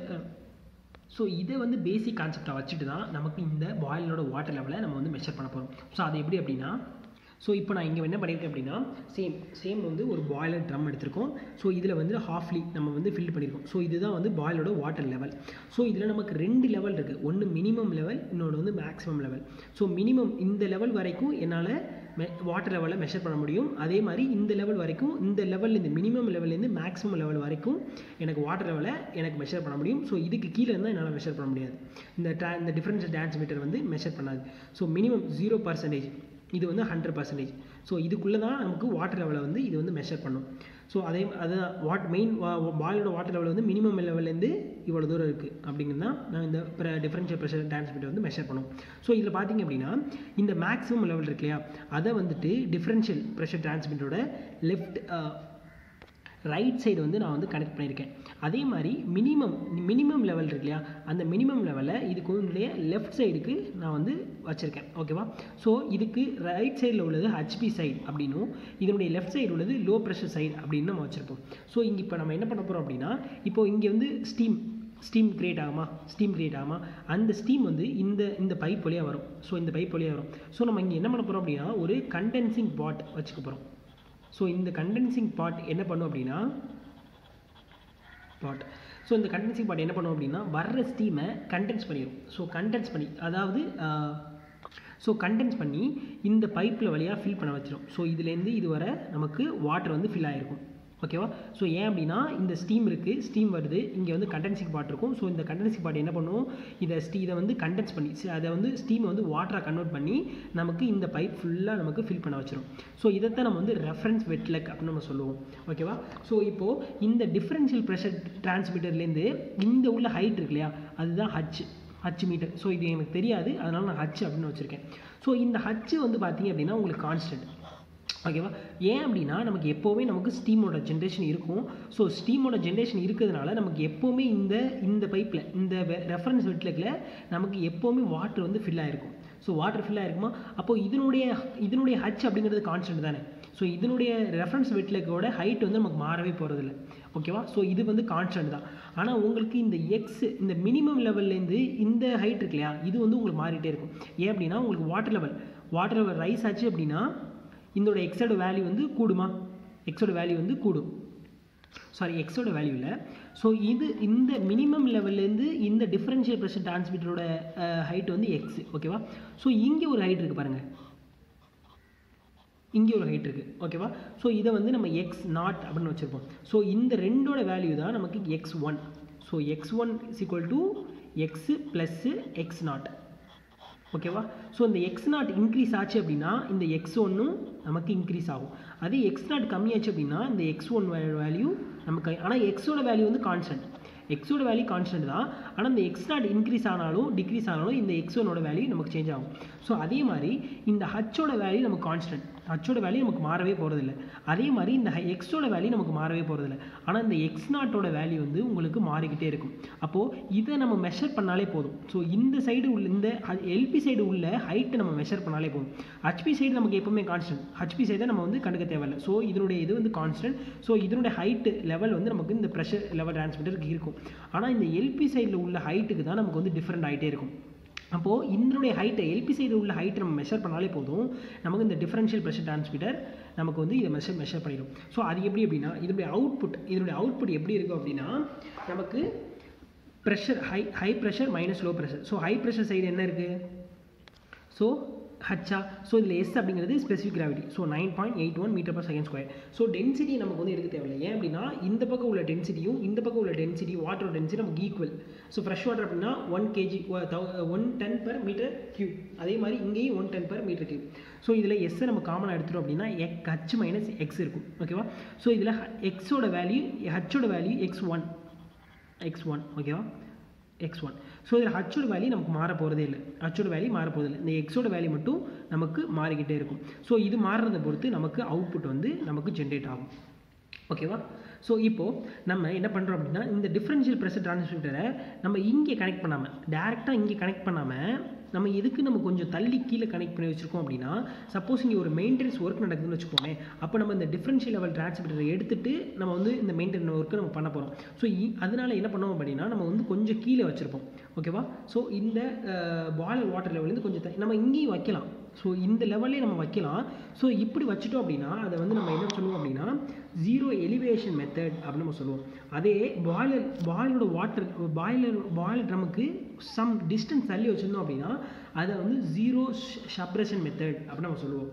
ஸோ இதை வந்து பேசிக் கான்செப்டாக வச்சுட்டு தான் நமக்கு இந்த பாயிலோட வாட்டர் லெவலை நம்ம வந்து மெஷர் பண்ண போகிறோம் ஸோ அது எப்படி அப்படின்னா ஸோ இப்போ நான் இங்கே என்ன பண்ணியிருக்கேன் அப்படின்னா சேம் சேம் வந்து ஒரு பாய்லர் ட்ரம் எடுத்திருக்கோம் ஸோ இதில் வந்து ஹாஃப்லி நம்ம வந்து ஃபில் பண்ணியிருக்கோம் ஸோ இதுதான் வந்து பாயிலோட வாட்டர் லெவல் ஸோ இதில் நமக்கு ரெண்டு லெவல் இருக்குது ஒன்று மினிமம் லெவல் இன்னொன்று வந்து மேக்ஸிமம் லெவல் ஸோ மினிமம் இந்த லெவல் வரைக்கும் என்னால் வாட்டர் லெவலை மெஷர் பண்ண முடியும் அதே மாதிரி இந்த லெவல் வரைக்கும் இந்த லெவல்லேருந்து மினிமம் லெவல்லேருந்து மேக்ஸிமம் லெவல் வரைக்கும் எனக்கு வாட்டர் லெவலை எனக்கு மெஷர் பண்ண முடியும் ஸோ இதுக்கு கீழே இருந்தால் என்னால் மெஷர் பண்ண முடியாது இந்த ட்ரா இந்த டிஃப்ரென்ஷியல் டிரான்ஸ்மிட்டர் வந்து மெஷர் பண்ணாது ஸோ மினிமம் ஜீரோ பர்சன்டேஜ் இது வந்து ஹண்ட்ரட் பர்சன்டேஜ் ஸோ இதுக்குள்ளே தான் நமக்கு வாட்டர் லெவலை வந்து இது வந்து மெஷர் பண்ணும் ஸோ அதே அதுதான் வாட் மெயின் பாலோட வாட்டர் லெவல் வந்து மினிமம் லெவல்லேருந்து இவ்வளோ தூரம் இருக்குது அப்படிங்கிறது தான் நான் இந்த டிஃப்ரென்ஷியல் ப்ரெஷர் டிரான்ஸ்மிட்டர் வந்து மெஷர் பண்ணும் ஸோ இதில் பார்த்தீங்க அப்படின்னா இந்த மேக்ஸிமம் லெவல் இருக்கு இல்லையா அதை வந்துட்டு டிஃப்ரென்ஷியல் ப்ரெஷர் டிரான்ஸ்மிட்டரோட லெஃப்ட் ரைட் சைடு வந்து நான் வந்து கனெக்ட் பண்ணியிருக்கேன் அதே மாதிரி மினிமம் மினிமம் லெவல் இருக்கு இல்லையா அந்த மினிமம் லெவலை இதுக்கு உடைய லெஃப்ட் சைடுக்கு நான் வந்து வச்சுருக்கேன் ஓகேவா ஸோ இதுக்கு ரைட் சைடில் உள்ளது ஹச்பி சைடு அப்படின்னும் இதனுடைய லெஃப்ட் சைடு உள்ளது லோ ப்ரெஷர் சைடு அப்படின்னு நம்ம வச்சுருப்போம் ஸோ இங்கே இப்போ நம்ம என்ன பண்ண போகிறோம் அப்படின்னா இப்போ இங்கே வந்து ஸ்டீம் ஸ்டீம் கிரியேட் ஆகுமா ஸ்டீம் கிரியேட் ஆகுமா அந்த ஸ்டீம் வந்து இந்த இந்த பைப் வழியாக வரும் ஸோ இந்த பைப் வழியாக வரும் ஸோ நம்ம இங்கே என்ன பண்ண போகிறோம் அப்படின்னா ஒரு கண்டென்சிங் பாட் வச்சுக்க போகிறோம் ஸோ இந்த கண்டென்சிங் பாட் என்ன பண்ணும் அப்படின்னா பாட் ஸோ இந்த கண்டென்சிங் பாட் என்ன பண்ணும் அப்படின்னா வர்ற ஸ்டீமை கண்டென்ஸ் பண்ணிடும் ஸோ கண்டென்ஸ் பண்ணி அதாவது ஸோ கண்டென்ஸ் பண்ணி இந்த பைப்பில் வழியாக ஃபில் பண்ண வச்சிடும் ஸோ இதுலேருந்து இது வர நமக்கு வாட்டர் வந்து ஃபில் ஆகிருக்கும் ஓகேவா ஸோ ஏன் அப்படின்னா இந்த ஸ்டீம் இருக்குது ஸ்டீம் வருது இங்கே வந்து கண்டென்சிங் பாட் இருக்கும் ஸோ இந்த கண்டென்சிங் பாட் என்ன பண்ணும் இதை ஸ்டீ இதை வந்து கண்டென்ஸ் பண்ணி அதை வந்து ஸ்டீமை வந்து வாட்டராக கன்வெர்ட் பண்ணி நமக்கு இந்த பைப் ஃபுல்லாக நமக்கு ஃபில் பண்ண வச்சிடும் ஸோ இதைத்தான் நம்ம வந்து ரெஃபரன்ஸ் வெட்லக் அப்படின்னு நம்ம சொல்லுவோம் ஓகேவா ஸோ இப்போது இந்த டிஃப்ரென்ஷியல் ப்ரெஷர் டிரான்ஸ்மிட்டர்லேருந்து இந்த உள்ள ஹைட் இருக்கு இல்லையா அதுதான் ஹச் ஹச் மீட்டர் ஸோ இது எனக்கு தெரியாது அதனால் நான் ஹச் அப்படின்னு வச்சுருக்கேன் ஸோ இந்த ஹச் வந்து பார்த்தீங்க அப்படின்னா உங்களுக்கு கான்ஸ்டன்ட் ஓகேவா ஏன் அப்படின்னா நமக்கு எப்போவுமே நமக்கு ஸ்டீமோட ஜென்ரேஷன் இருக்கும் ஸோ ஸ்டீமோட ஜென்ரேஷன் இருக்கிறதுனால நமக்கு எப்போவுமே இந்த இந்த பைப்பில் இந்த ரெஃபரன்ஸ் வெட்லக்கில் நமக்கு எப்போவுமே வாட்டர் வந்து ஃபில் ஆகிருக்கும் ஸோ வாட்டர் ஃபில் ஆகிருக்குமா அப்போது இதனுடைய இதனுடைய ஹச் அப்படிங்கிறது கான்ஸ்டன்ட் தானே ஸோ இதனுடைய ரெஃபரன்ஸ் வெட்லக்கோட ஹைட் வந்து நமக்கு மாறவே போகிறதில்ல ஓகேவா ஸோ இது வந்து கான்ஸ்டன்ட் தான் ஆனால் உங்களுக்கு இந்த எக்ஸ் இந்த மினிமம் லெவல்லேருந்து இந்த ஹைட் இருக்கு இல்லையா இது வந்து உங்களுக்கு மாறிட்டே இருக்கும் ஏன் அப்படின்னா உங்களுக்கு water level water level rise ஆச்சு அப்படின்னா இதோட எக்ஸோட வேல்யூ வந்து கூடுமா எக்ஸோட வேல்யூ வந்து கூடும் சாரி எக்ஸோட வேல்யூ இல்லை ஸோ இது இந்த மினிமம் லெவல்லேருந்து இந்த டிஃப்ரென்ஷியல் ப்ரெஷர் டிரான்ஸ்மிட்டரோட ஹைட் வந்து எக்ஸ் ஓகேவா ஸோ இங்கே ஒரு ஹைட் இருக்குது பாருங்கள் இங்கே ஒரு ஹைட் இருக்குது ஓகேவா ஸோ இதை வந்து நம்ம எக்ஸ் நாட் அப்படின்னு வச்சுருப்போம் ஸோ இந்த ரெண்டோட வேல்யூ தான் நமக்கு x one so x one is equal to x plus x naught ஓகேவா ஸோ இந்த எக்ஸ் நாட் இன்க்ரீஸ் ஆச்சு அப்படின்னா இந்த எக்ஸ் ஒன்னும் நமக்கு இன்க்ரீஸ் ஆகும் அதே எக்ஸ் நாட் கம்மியாச்சு அப்படின்னா இந்த எக்ஸ் ஒன் வேல்யூ நமக்கு ஆனால் எக்ஸோட வேல்யூ வந்து கான்ஸ்டன்ட் எக்ஸோட வேல்யூ கான்ஸ்டன்ட் தான் ஆனால் இந்த எக்ஸ் நாட் இன்க்ரீஸ் ஆனாலும் டிக்ரீஸ் ஆனாலும் இந்த எக்ஸ் ஒனோட வேல்யூ நமக்கு சேஞ்ச் ஆகும் ஸோ அதே மாதிரி இந்த ஹச்சோட வேல்யூ நமக்கு கான்ஸ்டன்ட் ஹச்சோட வேல்யூ நமக்கு மாறவே போகிறதில்ல அதே மாதிரி இந்த எக்ஸோட வேல்யூ நமக்கு மாறவே போகிறதில்ல ஆனால் இந்த எக்ஸ் நாட்டோட வேல்யூ வந்து உங்களுக்கு மாறிக்கிட்டே இருக்கும் அப்போது இதை நம்ம மெஷர் பண்ணாலே போதும் ஸோ இந்த சைடு உள்ள இந்த எல்பி சைடு உள்ள ஹைட்டை நம்ம மெஷர் பண்ணாலே போதும் ஹச்பி சைடு நமக்கு எப்பவுமே கான்ஸ்டன்ட் ஹச்பி சைடை நம்ம வந்து கண்டுக்க தேவையில்லை ஸோ இதனுடைய இது வந்து கான்ஸ்டன்ட் ஸோ இதனுடைய ஹைட்டு லெவல் வந்து நமக்கு இந்த ப்ரெஷர் லெவல் டிரான்ஸ்மிட்டருக்கு இருக்கும் ஆனால் இந்த எல்பி சைடில் உள்ள ஹைட்டுக்கு தான் நமக்கு வந்து டிஃப்ரெண்ட் ஆகிட்டே இருக்கும் அப்போது இதனுடைய ஹைட்டை எல்பி சைடு உள்ள ஹைட்டை நம்ம மெஷர் பண்ணாலே போதும் நமக்கு இந்த டிஃபரன்ஷியல் ப்ரெஷர் டிரான்ஸ்மிட்டர் நமக்கு வந்து இதை மெஷர் மெஷர் பண்ணிடும் ஸோ அது எப்படி அப்படின்னா இதனுடைய அவுட்புட் இதனுடைய அவுட்புட் எப்படி இருக்கும் அப்படின்னா நமக்கு pressure high high pressure minus low pressure so high pressure side என்ன இருக்குது ஸோ ஹச்சா ஸோ இதில் எஸ் அப்படிங்கிறது specific gravity so nine point eight one metre per second square so density நமக்கு வந்து எடுக்க தேவையில்லை ஏன் அப்படின்னா இந்த பக்கம் உள்ள டென்சிட்டியும் இந்த பக்கம் உள்ள டென்சிட்டி வாட்டரோட டென்சிட்டி நமக்கு ஈக்குவல் ஸோ ஃப்ரெஷ் வாட்டர் அப்படின்னா one kg one ten per metre cube அதே மாதிரி இங்கேயும் one ten per metre cube so இதில் எஸ்ஸை நம்ம காமனாக எடுத்துட்டோம் அப்படின்னா எக் ஹச் மைனஸ் எக்ஸ் இருக்கும் ஓகேவா ஸோ இதில் எக்ஸோட வேல்யூ ஹச்சோட value x one x one ஓகேவா எக்ஸ் ஒன் ஸோ இதில் ஹச்சோட வேல்யூ நமக்கு மாற போகிறதே இல்லை ஹச்சோட வேல்யூ மாற போகிறதில்லை இந்த எக்ஸோட வேல்யூ மட்டும் நமக்கு மாறிக்கிட்டே இருக்கும் ஸோ இது மாறுறதை பொறுத்து நமக்கு அவுட்புட் வந்து நமக்கு ஜென்ரேட் ஆகும் ஓகேவா ஸோ இப்போது நம்ம என்ன பண்ணுறோம் அப்படின்னா இந்த டிஃப்ரென்ஷியல் ப்ரெஷர் டிரான்ஸ்மிட்டரை நம்ம இங்கே கனெக்ட் பண்ணாமல் டேரெக்டாக இங்கே கனெக்ட் பண்ணாமல் நம்ம எதுக்கு நம்ம கொஞ்சம் தள்ளி கீழே கனெக்ட் பண்ணி வச்சுருக்கோம் அப்படின்னா சப்போஸ் இங்கே ஒரு மெயின்டெனன்ஸ் ஒர்க் நடக்குதுன்னு வச்சுக்கோமே அப்போ நம்ம இந்த டிஃப்ரென்ஷியல் லெவல் டிரான்ஸ்மிட்டரை எடுத்துட்டு நம்ம வந்து இந்த மெயின்டெனன் ஒர்க்கு நம்ம பண்ண போகிறோம் ஸோ அதனால என்ன பண்ணுவோம் அப்படின்னா நம்ம வந்து கொஞ்சம் கீழே வச்சுருப்போம் ஓகேவா ஸோ இந்த பாய்லர் வாட்டர் லெவல்லேருந்து கொஞ்சம் த- நம்ம இங்கேயும் வைக்கலாம் ஸோ இந்த லெவல்லே நம்ம வைக்கலாம் ஸோ இப்படி வச்சுட்டோம் அப்படின்னா அதை வந்து நம்ம என்ன சொல்லுவோம் அப்படின்னா ஜீரோ எலிவேஷன் மெத்தட் அப்படின்னு நம்ம சொல்லுவோம் அதே பாய்லர் பாய்லரோட வாட்டர் பாய்லர் பாய்லர் ட்ரமுக்கு சம் டிஸ்டன்ஸ் தள்ளி வச்சுருந்தோம் அப்படின்னா அதை வந்து ஜீரோ ஷப்ரேஷன் மெத்தட் அப்படின்னு நம்ம சொல்லுவோம்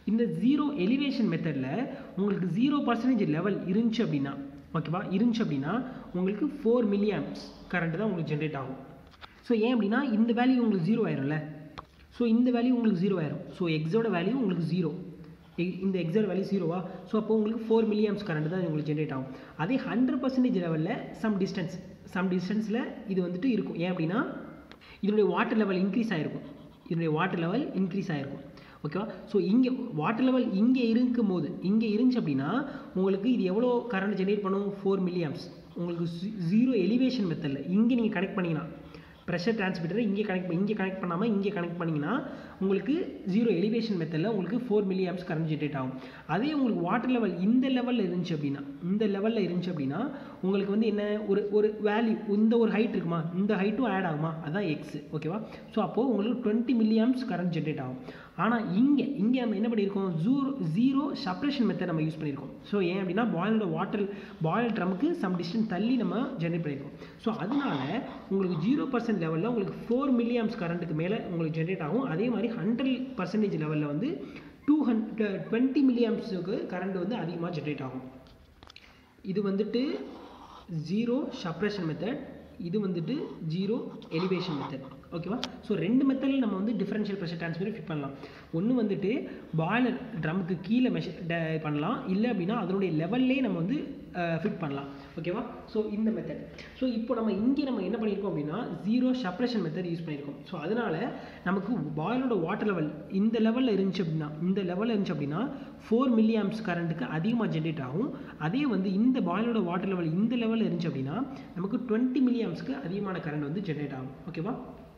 இந்த ஜீரோ எலிவேஷன் மெத்தடில் உங்களுக்கு ஜீரோ பர்சன்டேஜ் லெவல் இருந்துச்சு அப்படின்னா ஓகேவா இருந்துச்சு அப்படின்னா உங்களுக்கு ஃபோர் மில்லியம்ஸ் கரண்ட் தான் உங்களுக்கு ஜென்ரேட் ஆகும் ஸோ ஏன் அப்படின்னா இந்த வேல்யூ உங்களுக்கு ஜீரோ ஆயிரும்ல ஸோ இந்த வேல்யூ உங்களுக்கு ஜீரோ ஆயிரும் ஸோ எக்ஸோட வேல்யூ உங்களுக்கு ஜீரோ இந்த எக்ஸோட வேல்யூ ஜீரோவா ஸோ அப்போ உங்களுக்கு ஃபோர் மில்லியம்ஸ் கரண்ட் தான் உங்களுக்கு ஜென்ரேட் ஆகும் அதே ஹண்ட்ரட் பர்சன்டேஜ் லெவலில் சம் டிஸ்டன்ஸ் சம் டிஸ்டன்ஸில் இது வந்துட்டு இருக்கும் ஏன் அப்படின்னா இதனுடைய வாட்டர் லெவல் இன்க்ரீஸ் ஆகிருக்கும் இதனுடைய வாட்டர் லெவல் இன்க்ரீஸ் ஆகிருக்கும் ஓகேவா ஸோ இங்கே வாட்டர் லெவல் இங்கே இருக்கும் போது இங்கே இருந்துச்சு அப்படின்னா உங்களுக்கு இது எவ்வளோ கரண்ட் ஜென்ரேட் பண்ணும் ஃபோர் மில்லியம்ஸ் உங்களுக்கு ஜீரோ எலிவேஷன் மெத்தடில் இங்கே நீங்கள் கனெக்ட் பண்ணிங்கன்னா ப்ரெஷர் டிரான்ஸ்மிட்டரை இங்கே கனெக்ட் இங்கே கனெக்ட் பண்ணாமல் இங்கே கனெக்ட் பண்ணிங்கன்னா உங்களுக்கு ஜீரோ எலிவேஷன் மெத்தடில் உங்களுக்கு four milliamps current generate ஆகும் அதே உங்களுக்கு வாட்டர் லெவல் இந்த லெவலில் இருந்துச்சு அப்படின்னா இந்த லெவலில் இருந்துச்சு அப்படின்னா உங்களுக்கு வந்து என்ன ஒரு ஒரு வேல்யூ இந்த ஒரு ஹைட் இருக்குமா இந்த ஹைட்டும் ஆட் ஆகுமா அதான் எக்ஸ் ஓகேவா ஸோ அப்போது உங்களுக்கு twenty milliamps current generate ஆகும் ஆனால் இங்கே இங்கே நம்ம என்ன பண்ணியிருக்கோம் ஜூரோ ஜீரோ சப்ரேஷன் மெத்தட் நம்ம யூஸ் பண்ணியிருக்கோம் ஸோ ஏன் அப்படின்னா பாயிலோட வாட்டர் பாயில் ட்ரமுக்கு சம் டிஸ்டன்ஸ் தள்ளி நம்ம ஜென்ரேட் பண்ணியிருக்கோம் ஸோ அதனால உங்களுக்கு ஜீரோ பர்சன்ட் லெவலில் உங்களுக்கு ஃபோர் மில்லியம்ஸ் கரண்ட்டுக்கு மேலே உங்களுக்கு ஜென்ரேட் ஆகும் அதே மாதிரி ஹண்ட்ரட் பர்சன்டேஜ் லெவலில் வந்து டூ ஹண்ட்ரட் டுவெண்ட்டி மில்லியம்ஸுக்கு கரண்ட் வந்து அதிகமாக ஜென்ரேட் ஆகும் இது வந்துட்டு ஜீரோ சப்ரேஷன் மெத்தட் இது வந்துட்டு ஜீரோ எலிவேஷன் மெத்தட் ஓகேவா ஸோ ரெண்டு மெத்தடில் நம்ம வந்து டிஃபரன்ஷியல் ப்ரெஷர் டிரான்ஸ்மிட்டர் ஃபிட் பண்ணலாம் ஒன்று வந்துட்டு பாய்லர் ட்ரம்க்கு கீழே மெஷர் பண்ணலாம் இல்லை அப்படின்னா அதனுடைய லெவல்லே நம்ம வந்து ஃபிட் பண்ணலாம் ஓகேவா ஸோ இந்த மெத்தட் ஸோ இப்போ நம்ம இங்கே நம்ம என்ன பண்ணியிருக்கோம் அப்படின்னா ஜீரோ சப்ரேஷன் மெத்தட் யூஸ் பண்ணியிருக்கோம் ஸோ அதனால் நமக்கு பாயிலோட வாட்டர் லெவல் இந்த லெவலில் இருந்துச்சு அப்படின்னா இந்த லெவலில் இருந்துச்சு அப்படின்னா ஃபோர் மில்லியம்ஸ் கரண்ட்டுக்கு அதிகமாக ஜென்ரேட் ஆகும் அதே வந்து இந்த பாயிலோட வாட்டர் லெவல் இந்த லெவலில் இருந்துச்சு அப்படின்னா நமக்கு டுவெண்ட்டி மில்லியம்ஸ்க்கு அதிகமான கரண்ட் வந்து ஜென்ரேட் ஆகும் ஓகேவா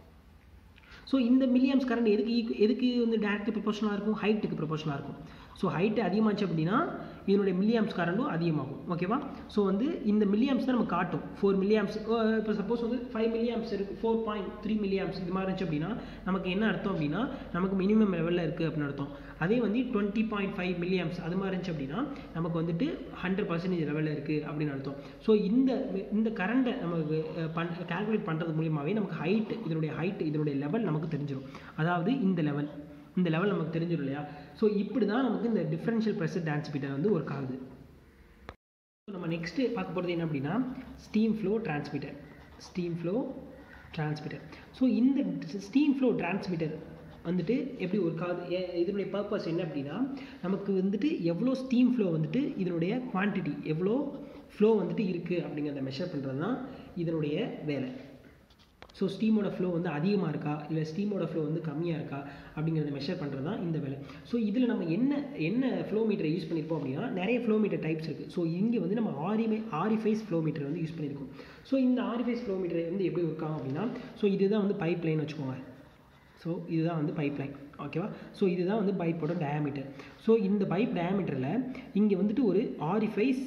ஸோ இந்த மில்லியம்ஸ் கரண்ட் எதுக்கு ஈக்கு எதுக்கு வந்து டேரக்ட் ப்ரொபோஷனாக இருக்கும் ஹைட்டுக்கு ப்ரொபோஷனாக இருக்கும் ஸோ ஹைட்டு அதிகமாச்சு அப்படின்னா இதனுடைய மில்லியம்ஸ் கரண்டும் அதிகமாகும் ஓகேவா ஸோ வந்து இந்த மில்லியம்ஸ் தான் நம்ம காட்டும் ஃபோர் மில்லியம்ஸ் இப்போ சப்போஸ் வந்து ஃபைவ் மில்லியம்ஸ் இருக்குது ஃபோர் பாயிண்ட் த்ரீ மில்லியம்ஸ் இது மாதிரி இருந்துச்சு அப்படின்னா நமக்கு என்ன அர்த்தம் அப்படின்னா நமக்கு மினிமம் லெவலில் இருக்குது அப்படின்னு அர்த்தம் அதே வந்து டுவெண்ட்டி பாயிண்ட் ஃபைவ் மில்லியம்ஸ் அது மாதிரி இருந்துச்சு அப்படின்னா நமக்கு வந்துட்டு ஹண்ட்ரட் பர்சன்டேஜ் லெவலில் இருக்குது அப்படின்னு அர்த்தம் ஸோ இந்த இந்த கரண்ட்டை நமக்கு பண் கால்குலேட் பண்ணுறது மூலியமாகவே நமக்கு ஹைட் இதனுடைய ஹைட் இதனுடைய லெவல் நமக்கு தெரிஞ்சிடும் அதாவது இந்த லெவல் இந்த லெவல் நமக்கு தெரிஞ்சிடும் இல்லையா ஸோ இப்படி தான் நமக்கு இந்த டிஃப்ரென்ஷியல் ப்ரெஷர் டிரான்ஸ்மிட்டர் வந்து ஒர்க் ஆகுது நம்ம நெக்ஸ்ட்டு பார்க்க போகிறது என்ன அப்படின்னா steam flow transmitter steam flow transmitter so இந்த ஸ்டீம் ஃப்ளோ டிரான்ஸ்மிட்டர் வந்துட்டு எப்படி ஒர்க் ஆகுது ஏ- இதனுடைய பர்பஸ் என்ன அப்படின்னா நமக்கு வந்துட்டு எவ்வளோ ஸ்டீம் ஃப்ளோ வந்துட்டு இதனுடைய குவான்டிட்டி எவ்வளோ ஃப்ளோ வந்துட்டு இருக்குது அப்படிங்கிறத மெஷர் பண்ணுறது தான் இதனுடைய வேலை ஸோ ஸ்டீமோட ஃப்ளோ வந்து அதிகமாக இருக்கா இல்லை ஸ்டீமோட ஃப்ளோ வந்து கம்மியாக இருக்கா அப்படிங்கிறத மெஷர் பண்ணுறது தான் இந்த வேலை ஸோ இதில் நம்ம என்ன என்ன ஃப்ளோ மீட்டரை யூஸ் பண்ணியிருப்போம் அப்படின்னா நிறைய ஃப்ளோ மீட்டர் டைப்ஸ் இருக்குது ஸோ இங்கே வந்து நம்ம ஆரிமே ஆரிஃபைஸ் ஃப்ளோ மீட்டர் வந்து யூஸ் பண்ணியிருக்கோம் ஸோ இந்த ஆரிஃபைஸ் ஃப்ளோ மீட்டர் வந்து எப்படி ஒர்க் ஆகும் அப்படின்னா ஸோ இதுதான் வந்து பைப் லைன் வச்சுக்கோங்க ஸோ இதுதான் வந்து பைப் லைன் ஓகேவா ஸோ இதுதான் வந்து பைப்போட டயாமீட்டர் ஸோ இந்த பைப் டயாமீட்டரில் இங்கே வந்துட்டு ஒரு ஆரிஃபைஸ்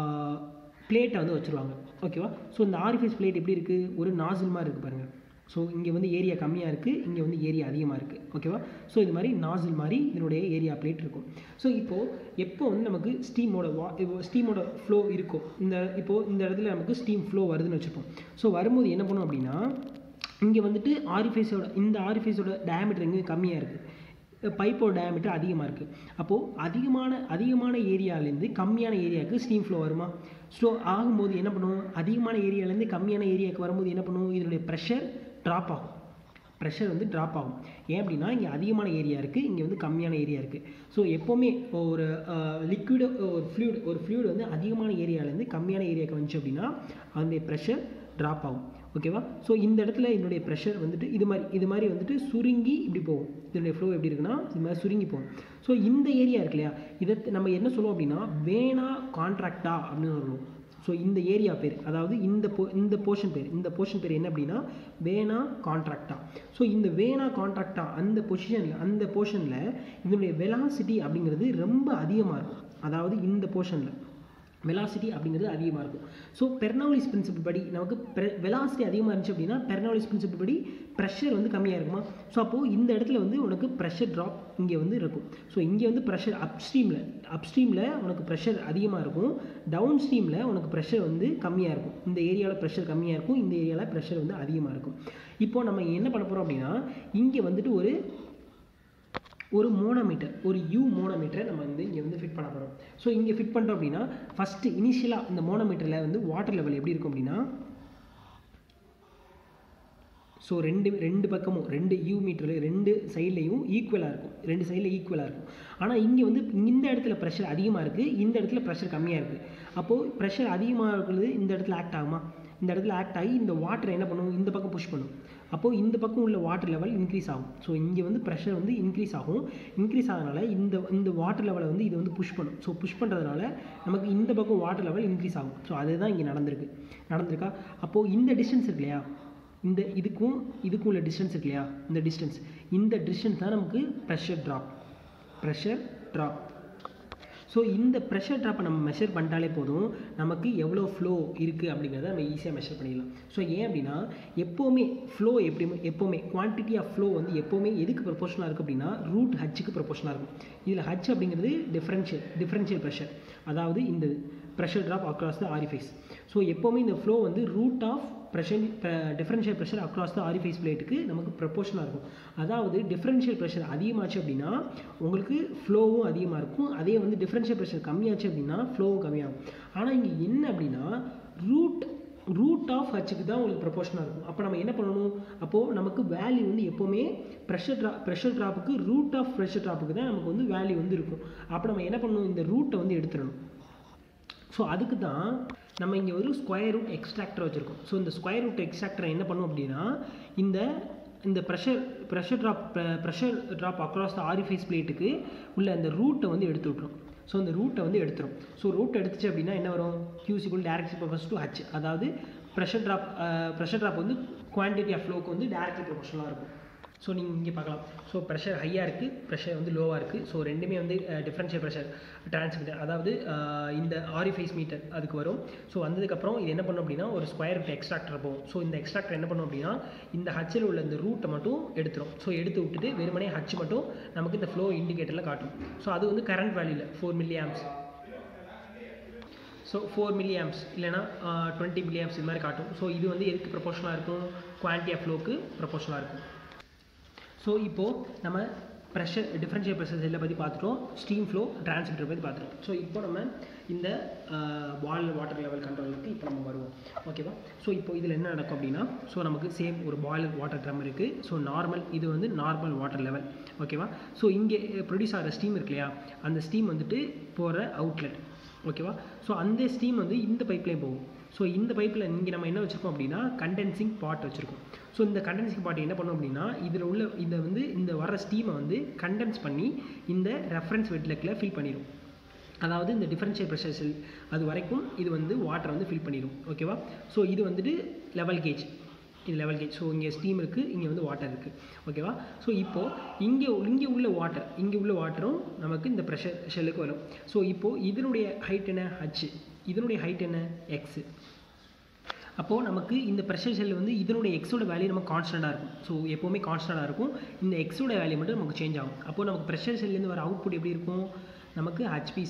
பிளேட்டை வந்து வச்சுருவாங்க ஓகேவா ஸோ இந்த ஆரிஃபைஸ் பிளேட் எப்படி இருக்குது ஒரு நாசில் மாதிரி இருக்குது பாருங்கள் ஸோ இங்கே வந்து ஏரியா கம்மியாக இருக்குது இங்கே வந்து ஏரியா அதிகமாக இருக்குது ஓகேவா ஸோ இது மாதிரி நாசில் மாதிரி இதனுடைய ஏரியா பிளேட் இருக்கும் ஸோ இப்போது எப்போ வந்து நமக்கு ஸ்டீமோட வா இப்போ ஸ்டீமோட ஃப்ளோ இருக்கும் இந்த இப்போது இந்த இடத்துல நமக்கு ஸ்டீம் ஃப்ளோ வருதுன்னு வச்சுப்போம் ஸோ வரும்போது என்ன பண்ணும் அப்படின்னா இங்கே வந்துட்டு ஆரிஃபைஸோட இந்த ஆரிஃபைஸோட டயாமீட்டர் இங்கே கம்மியாக இருக்குது பைப்போட டயாமீட்டர் அதிகமாக இருக்குது அப்போது அதிகமான அதிகமான ஏரியாலேருந்து கம்மியான ஏரியாவுக்கு ஸ்டீம் ஃப்ளோ வருமா ஸோ ஆகும்போது என்ன பண்ணும் அதிகமான ஏரியாலேருந்து கம்மியான ஏரியாவுக்கு வரும்போது என்ன பண்ணும் இதனுடைய ப்ரெஷர் ட்ராப் ஆகும் ப்ரெஷர் வந்து ட்ராப் ஆகும் ஏன் அப்படின்னா இங்கே அதிகமான ஏரியா இருக்குது இங்கே வந்து கம்மியான ஏரியா இருக்குது ஸோ எப்போவுமே ஒரு லிக்விடு ஒரு ஃப்ளூயிட் ஒரு ஃப்ளூயிட் வந்து அதிகமான ஏரியாலேருந்து கம்மியான ஏரியாவுக்கு வந்துச்சு அப்படின்னா அதனுடைய ப்ரெஷர் ட்ராப் ஆகும் ஓகேவா ஸோ இந்த இடத்துல இதனுடைய ப்ரெஷர் வந்துட்டு இது மாதிரி இது மாதிரி வந்துட்டு சுருங்கி இப்படி போகும் இதனுடைய ஃப்ளோ எப்படி இருக்குன்னா இது மாதிரி சுருங்கி போகும் ஸோ இந்த ஏரியா இருக்கு இல்லையா இதை நம்ம என்ன சொல்லுவோம் அப்படின்னா வேணா கான்ட்ராக்டா அப்படின்னு சொல்லுவோம் ஸோ இந்த ஏரியா பேர் அதாவது இந்த போ இந்த போர்ஷன் பேர் இந்த போர்ஷன் பேர் என்ன அப்படின்னா வேணா கான்ட்ராக்டா ஸோ இந்த வேணா கான்ட்ராக்டா அந்த பொசிஷனில் அந்த போர்ஷனில் இதனுடைய வெலாசிட்டி அப்படிங்கிறது ரொம்ப அதிகமாக இருக்கும் அதாவது இந்த போர்ஷனில் வெலாசிட்டி அப்படிங்கிறது அதிகமாக இருக்கும் ஸோ பெர்னவுலிஸ் பிரின்சிபிள் படி நமக்கு வெலாசிட்டி அதிகமாக இருந்துச்சு அப்படின்னா பெர்னவுலிஸ் பிரின்சிபிள் படி ப்ரெஷர் வந்து கம்மியாக இருக்குமா ஸோ அப்போது இந்த இடத்துல வந்து உனக்கு ப்ரெஷர் ட்ராப் இங்கே வந்து இருக்கும் ஸோ இங்கே வந்து ப்ரெஷர் அப்ஸ்ட்ரீமில் அப்ஸ்ட்ரீமில் உனக்கு ப்ரெஷர் அதிகமாக இருக்கும் டவுன் ஸ்ட்ரீமில் உனக்கு ப்ரெஷர் வந்து கம்மியாக இருக்கும் இந்த ஏரியாவில் ப்ரெஷர் கம்மியாக இருக்கும் இந்த ஏரியாவில் ப்ரெஷர் வந்து அதிகமாக இருக்கும் இப்போ நம்ம என்ன பண்ண போகிறோம் அப்படின்னா இங்கே வந்துட்டு ஒரு ஒரு மோனோமீட்டர் ஒரு யூ மோனோமீட்டரை நம்ம வந்து இங்கே வந்து ஃபிட் பண்ண போகிறோம் ஸோ இங்கே ஃபிட் பண்ணுறோம் அப்படின்னா ஃபஸ்ட்டு இனிஷியலாக இந்த மோனோமீட்டரில் வந்து வாட்டர் லெவல் எப்படி இருக்கும் அப்படின்னா ஸோ ரெண்டு ரெண்டு பக்கமும் ரெண்டு யூ மீட்டரில் ரெண்டு சைட்லேயும் ஈக்குவலாக இருக்கும் ரெண்டு சைடில் ஈக்குவலாக இருக்கும் ஆனால் இங்கே வந்து இந்த இடத்துல ப்ரெஷர் அதிகமாக இருக்குது இந்த இடத்துல ப்ரெஷர் கம்மியாக இருக்குது அப்போது ப்ரெஷர் அதிகமாக இருக்கிறது இந்த இடத்துல ஆக்ட் ஆகுமா இந்த இடத்துல ஆக்ட் ஆகி இந்த வாட்டரை என்ன பண்ணும் இந்த பக்கம் புஷ் பண்ணும் அப்போது இந்த பக்கம் உள்ள வாட்டர் லெவல் இன்க்ரீஸ் ஆகும் ஸோ இங்கே வந்து ப்ரெஷர் வந்து இன்க்ரீஸ் ஆகும் இன்க்ரீஸ் ஆகிறதுனால இந்த இந்த வாட்டர் லெவலை வந்து இது வந்து புஷ் பண்ணும் ஸோ புஷ் பண்ணுறதுனால நமக்கு இந்த பக்கம் வாட்டர் லெவல் இன்க்ரீஸ் ஆகும் ஸோ அதுதான் இங்கே நடந்திருக்கு நடந்திருக்கா அப்போது இந்த டிஸ்டன்ஸ் இருக்கு இல்லையா இந்த இதுக்கும் இதுக்கும் உள்ள டிஸ்டன்ஸ் இருக்கு இல்லையா இந்த டிஸ்டன்ஸ் இந்த டிஸ்டன்ஸ் தான் நமக்கு pressure drop pressure drop so இந்த ப்ரெஷர் ட்ராப்பை நம்ம மெஷர் பண்ணிட்டாலே போதும் நமக்கு எவ்வளோ ஃப்ளோ இருக்குது அப்படிங்கிறத நம்ம ஈஸியாக மெஷர் பண்ணிடலாம் ஸோ ஏன் அப்படின்னா எப்போவுமே ஃப்ளோ எப்படி எப்போவுமே குவான்டிட்டி ஆஃப் ஃப்ளோ வந்து எப்போவுமே எதுக்கு ப்ரொபோஷனாக இருக்குது அப்படின்னா ரூட் ஹச்சுக்கு ப்ரொபோஷனாக இருக்கும் இதில் ஹச் அப்படிங்கிறது டிஃப்ரென்ஷியல் டிஃப்ரென்ஷியல் ப்ரெஷர் அதாவது இந்த pressure drop across the orifice so எப்போவுமே இந்த ஃப்ளோ வந்து root of pressure differential pressure across the orifice பிளேட்டுக்கு நமக்கு ப்ரொபோஷனாக இருக்கும் அதாவது டிஃப்ரென்ஷியல் ப்ரெஷர் அதிகமாச்சு அப்படின்னா உங்களுக்கு ஃப்ளோவும் அதிகமாக இருக்கும் அதே வந்து டிஃப்ரென்ஷியல் ப்ரெஷர் கம்மியாச்சு அப்படின்னா ஃப்ளோவும் கம்மியாகும் ஆனால் இங்கே என்ன அப்படின்னா ரூட் ரூட் ஆஃப் ஹச்சுக்கு தான் உங்களுக்கு ப்ரொபோஷனாக இருக்கும் அப்போ நம்ம என்ன பண்ணணும் அப்போது நமக்கு வேல்யூ வந்து எப்போவுமே ப்ரெஷர் ட்ரா ப்ரெஷர் ட்ராப்புக்கு ரூட் ஆஃப் ப்ரெஷர் ட்ராப்புக்கு தான் நமக்கு வந்து வேல்யூ வந்து இருக்கும் அப்போ நம்ம என்ன பண்ணணும் இந்த ரூட்டை வந்து எடுத்துடணும் ஸோ அதுக்கு தான் நம்ம இங்கே ஒரு ஸ்கொயர் ரூட் எக்ஸ்ட்ராக்டர் வச்சுருக்கோம் ஸோ இந்த ஸ்கொயர் ரூட் எக்ஸ்ட்ராக்டரை என்ன பண்ணும் அப்படின்னா இந்த இந்த pressure pressure drop pressure drop across the orifice பிளேட்டுக்கு உள்ள அந்த ரூட்டை வந்து எடுத்து விட்ரும் ஸோ அந்த ரூட்டை வந்து எடுத்துரும் ஸோ ரூட் எடுத்துச்சு அப்படின்னா என்ன வரும் கியூசிக்குள் டேரக்ட் ப்ரொபோஸ் டு ஹச் அதாவது ப்ரெஷர் ட்ராப் ப்ரெஷர் ட்ராப் வந்து குவான்டிட்டி ஆஃப் ஃப்ளோக்கு வந்து டேரக்ட்லி ப்ரொபோஷனலாக இருக்கும் ஸோ நீங்கள் இங்கே பார்க்கலாம் ஸோ ப்ரெஷர் ஹையாக இருக்குது ப்ரெஷர் வந்து லோவாக இருக்குது ஸோ ரெண்டுமே வந்து டிஃப்ரென்ஷியல் ப்ரெஷர் டிரான்ஸ்மிட்டர் அதாவது இந்த ஆரிஃபைஸ் மீட்டர் அதுக்கு வரும் ஸோ வந்ததுக்கப்புறம் இது என்ன பண்ணும் அப்படின்னா ஒரு ஸ்கொயர் ரூட் எக்ஸ்ட்ராக்டர் போகும் ஸோ இந்த எக்ஸ்ட்ராக்டர் என்ன பண்ணும் அப்படின்னா இந்த ஹச்சில் உள்ள இந்த ரூட்டை மட்டும் எடுத்துரும் ஸோ எடுத்து விட்டுட்டு வெறுமனே ஹச் மட்டும் நமக்கு இந்த ஃப்ளோ இண்டிகேட்டரில் காட்டும் ஸோ அது வந்து கரண்ட் வேல்யூவில் four milliamps so four milliamps இல்லைனா டுவெண்ட்டி மில்லி ஆம்ஸ் இது மாதிரி காட்டும் ஸோ இது வந்து எதுக்கு ப்ரொபோஷனாக இருக்கும் குவான்டிட்டி ஆஃப் ஃப்ளோக்கு ப்ரொபோஷனாக இருக்கும் ஸோ இப்போது நம்ம ப்ரெஷர் டிஃப்ரென்ஷியல் ப்ரெஷர் செல்லை பற்றி பார்த்துட்டோம் ஸ்டீம் ஃப்ளோ டிரான்ஸ்மிட்டர் பற்றி பார்த்துட்டோம் ஸோ இப்போ நம்ம இந்த வால் வாட்டர் லெவல் கண்ட்ரோலுக்கு இப்போ நம்ம வருவோம் ஓகேவா ஸோ இப்போ இதில் என்ன நடக்கும் அப்படின்னா ஸோ நமக்கு சேம் ஒரு பாய்லர் வாட்டர் ட்ரம் இருக்குது ஸோ நார்மல் இது வந்து நார்மல் வாட்டர் லெவல் ஓகேவா ஸோ இங்கே ப்ரொடியூஸ் ஆகிற ஸ்டீம் இருக்கு இல்லையா அந்த ஸ்டீம் வந்துட்டு போகிற அவுட்லெட் ஓகேவா ஸோ அந்த ஸ்டீம் வந்து இந்த பைப்லேயும் போகும் ஸோ இந்த பைப்பில் இங்கே நம்ம என்ன வச்சுருக்கோம் அப்படின்னா கண்டென்சிங் பாட் வச்சுருக்கோம் ஸோ இந்த கண்டென்சிங் பாட் என்ன பண்ணோம் அப்படின்னா இதில் உள்ள இதை வந்து இந்த வர ஸ்டீமை வந்து கண்டென்ஸ் பண்ணி இந்த ரெஃபரன்ஸ் வெட்லெக்கில் ஃபில் பண்ணிடும் அதாவது இந்த டிஃபரன்ஷியல் ப்ரெஷர் செல் அது வரைக்கும் இது வந்து வாட்டரை வந்து ஃபில் பண்ணிடும் ஓகேவா ஸோ இது வந்துட்டு லெவல் கேஜ் இது லெவல் கேஜ் ஸோ இங்கே ஸ்டீம் இருக்குது இங்கே வந்து வாட்டர் இருக்குது ஓகேவா ஸோ இப்போது இங்கே இங்கே உள்ள வாட்டர் இங்கே உள்ள வாட்டரும் நமக்கு இந்த ப்ரெஷர் ஷெல்லுக்கு வரும் ஸோ இப்போது இதனுடைய ஹைட் என்ன ஹச் இதனுடைய ஹைட் என்ன எக்ஸு அப்போது நமக்கு இந்த ப்ரெஷர் செல் வந்து இதனுடைய எக்ஸோட வேல்யூ நமக்கு கான்ஸ்டண்ட்டாக இருக்கும் ஸோ எப்போவுமே கான்ஸ்டண்ட்டாக இருக்கும் இந்த எக்ஸோட வேல்யூ மட்டும் நமக்கு சேஞ்ச் ஆகும் அப்போது நமக்கு ப்ரெஷர் செல்லேருந்து வர அவுட்புட் எப்படி இருக்கும் நமக்கு HP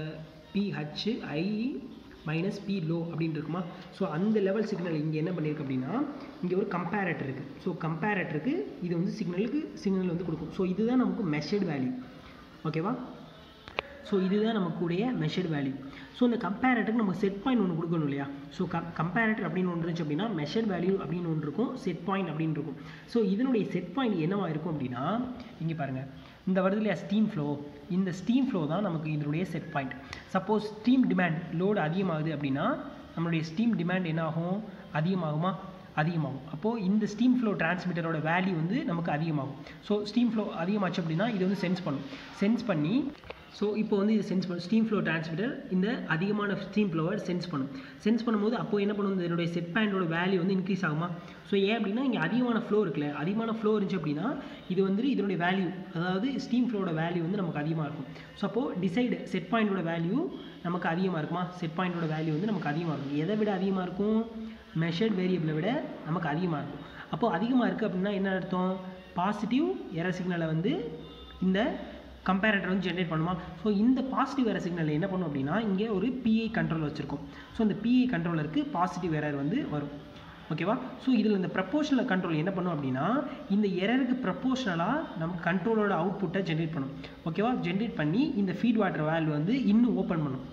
PH I minus P low அப்படின்னு இருக்குமா ஸோ அந்த லெவல் சிக்னல் இங்கே என்ன பண்ணியிருக்கு அப்படின்னா இங்கே ஒரு கம்பேரேட்டர் இருக்குது ஸோ கம்பேரேட்டருக்கு இது வந்து சிக்னலுக்கு சிக்னல் வந்து கொடுக்கும் ஸோ இதுதான் நமக்கு மெஷர்டு வேல்யூ ஓகேவா ஸோ இதுதான் நமக்குடைய மெஷர்ட் வேல்யூ ஸோ இந்த கம்பேரேட்டருக்கு நம்ம செட் பாயிண்ட் ஒன்று கொடுக்கணும் இல்லையா ஸோ கம் கம்பேரேட்டர் அப்படின்னு ஒன்று இருந்துச்சு அப்படின்னா மெஷர்ட் வேல்யூ அப்படின்னு ஒன்று இருக்கும் செட் பாயிண்ட் அப்படின்னு இருக்கும் ஸோ இதனுடைய செட் பாயிண்ட் என்னவா இருக்கும் அப்படின்னா இங்கே பாருங்கள் இந்த வருது இல்லையா ஸ்டீம் ஃப்ளோ இந்த ஸ்டீம் ஃப்ளோ தான் நமக்கு இதனுடைய set point suppose steam demand load அதிகமாகுது அப்படின்னா நம்மளுடைய ஸ்டீம் டிமாண்ட் என்ன ஆகும் அதிகமாகுமா அதிகமாகும் அப்போது இந்த ஸ்டீம் ஃப்ளோ டிரான்ஸ்மிட்டரோட வேல்யூ வந்து நமக்கு அதிகமாகும் ஸோ ஸ்டீம் ஃப்ளோ அதிகமாச்சு அப்படின்னா இது வந்து சென்ஸ் பண்ணும் சென்ஸ் பண்ணி ஸோ இப்போ வந்து இது சென்ஸ் பண்ணும் ஸ்டீம் ஃப்ளோ டிரான்ஸ்மிட்டர் இந்த அதிகமான ஸ்டீம் ஃப்ளோவை சென்ஸ் பண்ணும் சென்ஸ் பண்ணும்போது அப்போ என்ன பண்ணும் இதனுடைய செட் பாயிண்டோட வேல்யூ வந்து இன்க்ரீஸ் ஆகுமா ஸோ ஏன் அப்படின்னா இங்கே அதிகமான ஃப்ளோ இருக்குல்ல அதிகமான ஃப்ளோ இருந்துச்சு அப்படின்னா இது வந்துட்டு இதனுடைய வேல்யூ அதாவது ஸ்டீம் ஃப்ளோட வேல்யூ வந்து நமக்கு அதிகமாக இருக்கும் ஸோ அப்போது டிசைடு செட் பாயிண்டோட வேல்யூ நமக்கு அதிகமாக இருக்குமா செட் பாயிண்டோட வேல்யூ வந்து நமக்கு அதிகமாக இருக்கும் எதை விட அதிகமாக இருக்கும் மெஷர்ட் வேரியபிளை விட நமக்கு அதிகமாக இருக்கும் அப்போது அதிகமாக இருக்குது அப்படின்னா என்ன அர்த்தம் பாசிட்டிவ் எர சிக்னலை வந்து இந்த கம்பேரேட்டர் வந்து ஜென்ரேட் பண்ணுமா ஸோ இந்த பாசிட்டிவ் எரர் சிக்னல் என்ன பண்ணும் அப்படின்னா இங்கே ஒரு பிஐ கண்ட்ரோல் வச்சுருக்கோம் ஸோ இந்த பிஐ கண்ட்ரோலருக்கு பாசிட்டிவ் எரர் வந்து வரும் ஓகேவா ஸோ இதில் இந்த ப்ரப்போர்ஷனல் கண்ட்ரோல் என்ன பண்ணும் அப்படின்னா இந்த எரருக்கு ப்ரப்போர்ஷனலாக நம்ம கண்ட்ரோலோட அவுட்புட்டை ஜென்ரேட் பண்ணும் ஓகேவா ஜென்ரேட் பண்ணி இந்த ஃபீட் வாட்டர் வேல்வ் வந்து இன்னும் ஓப்பன் பண்ணும்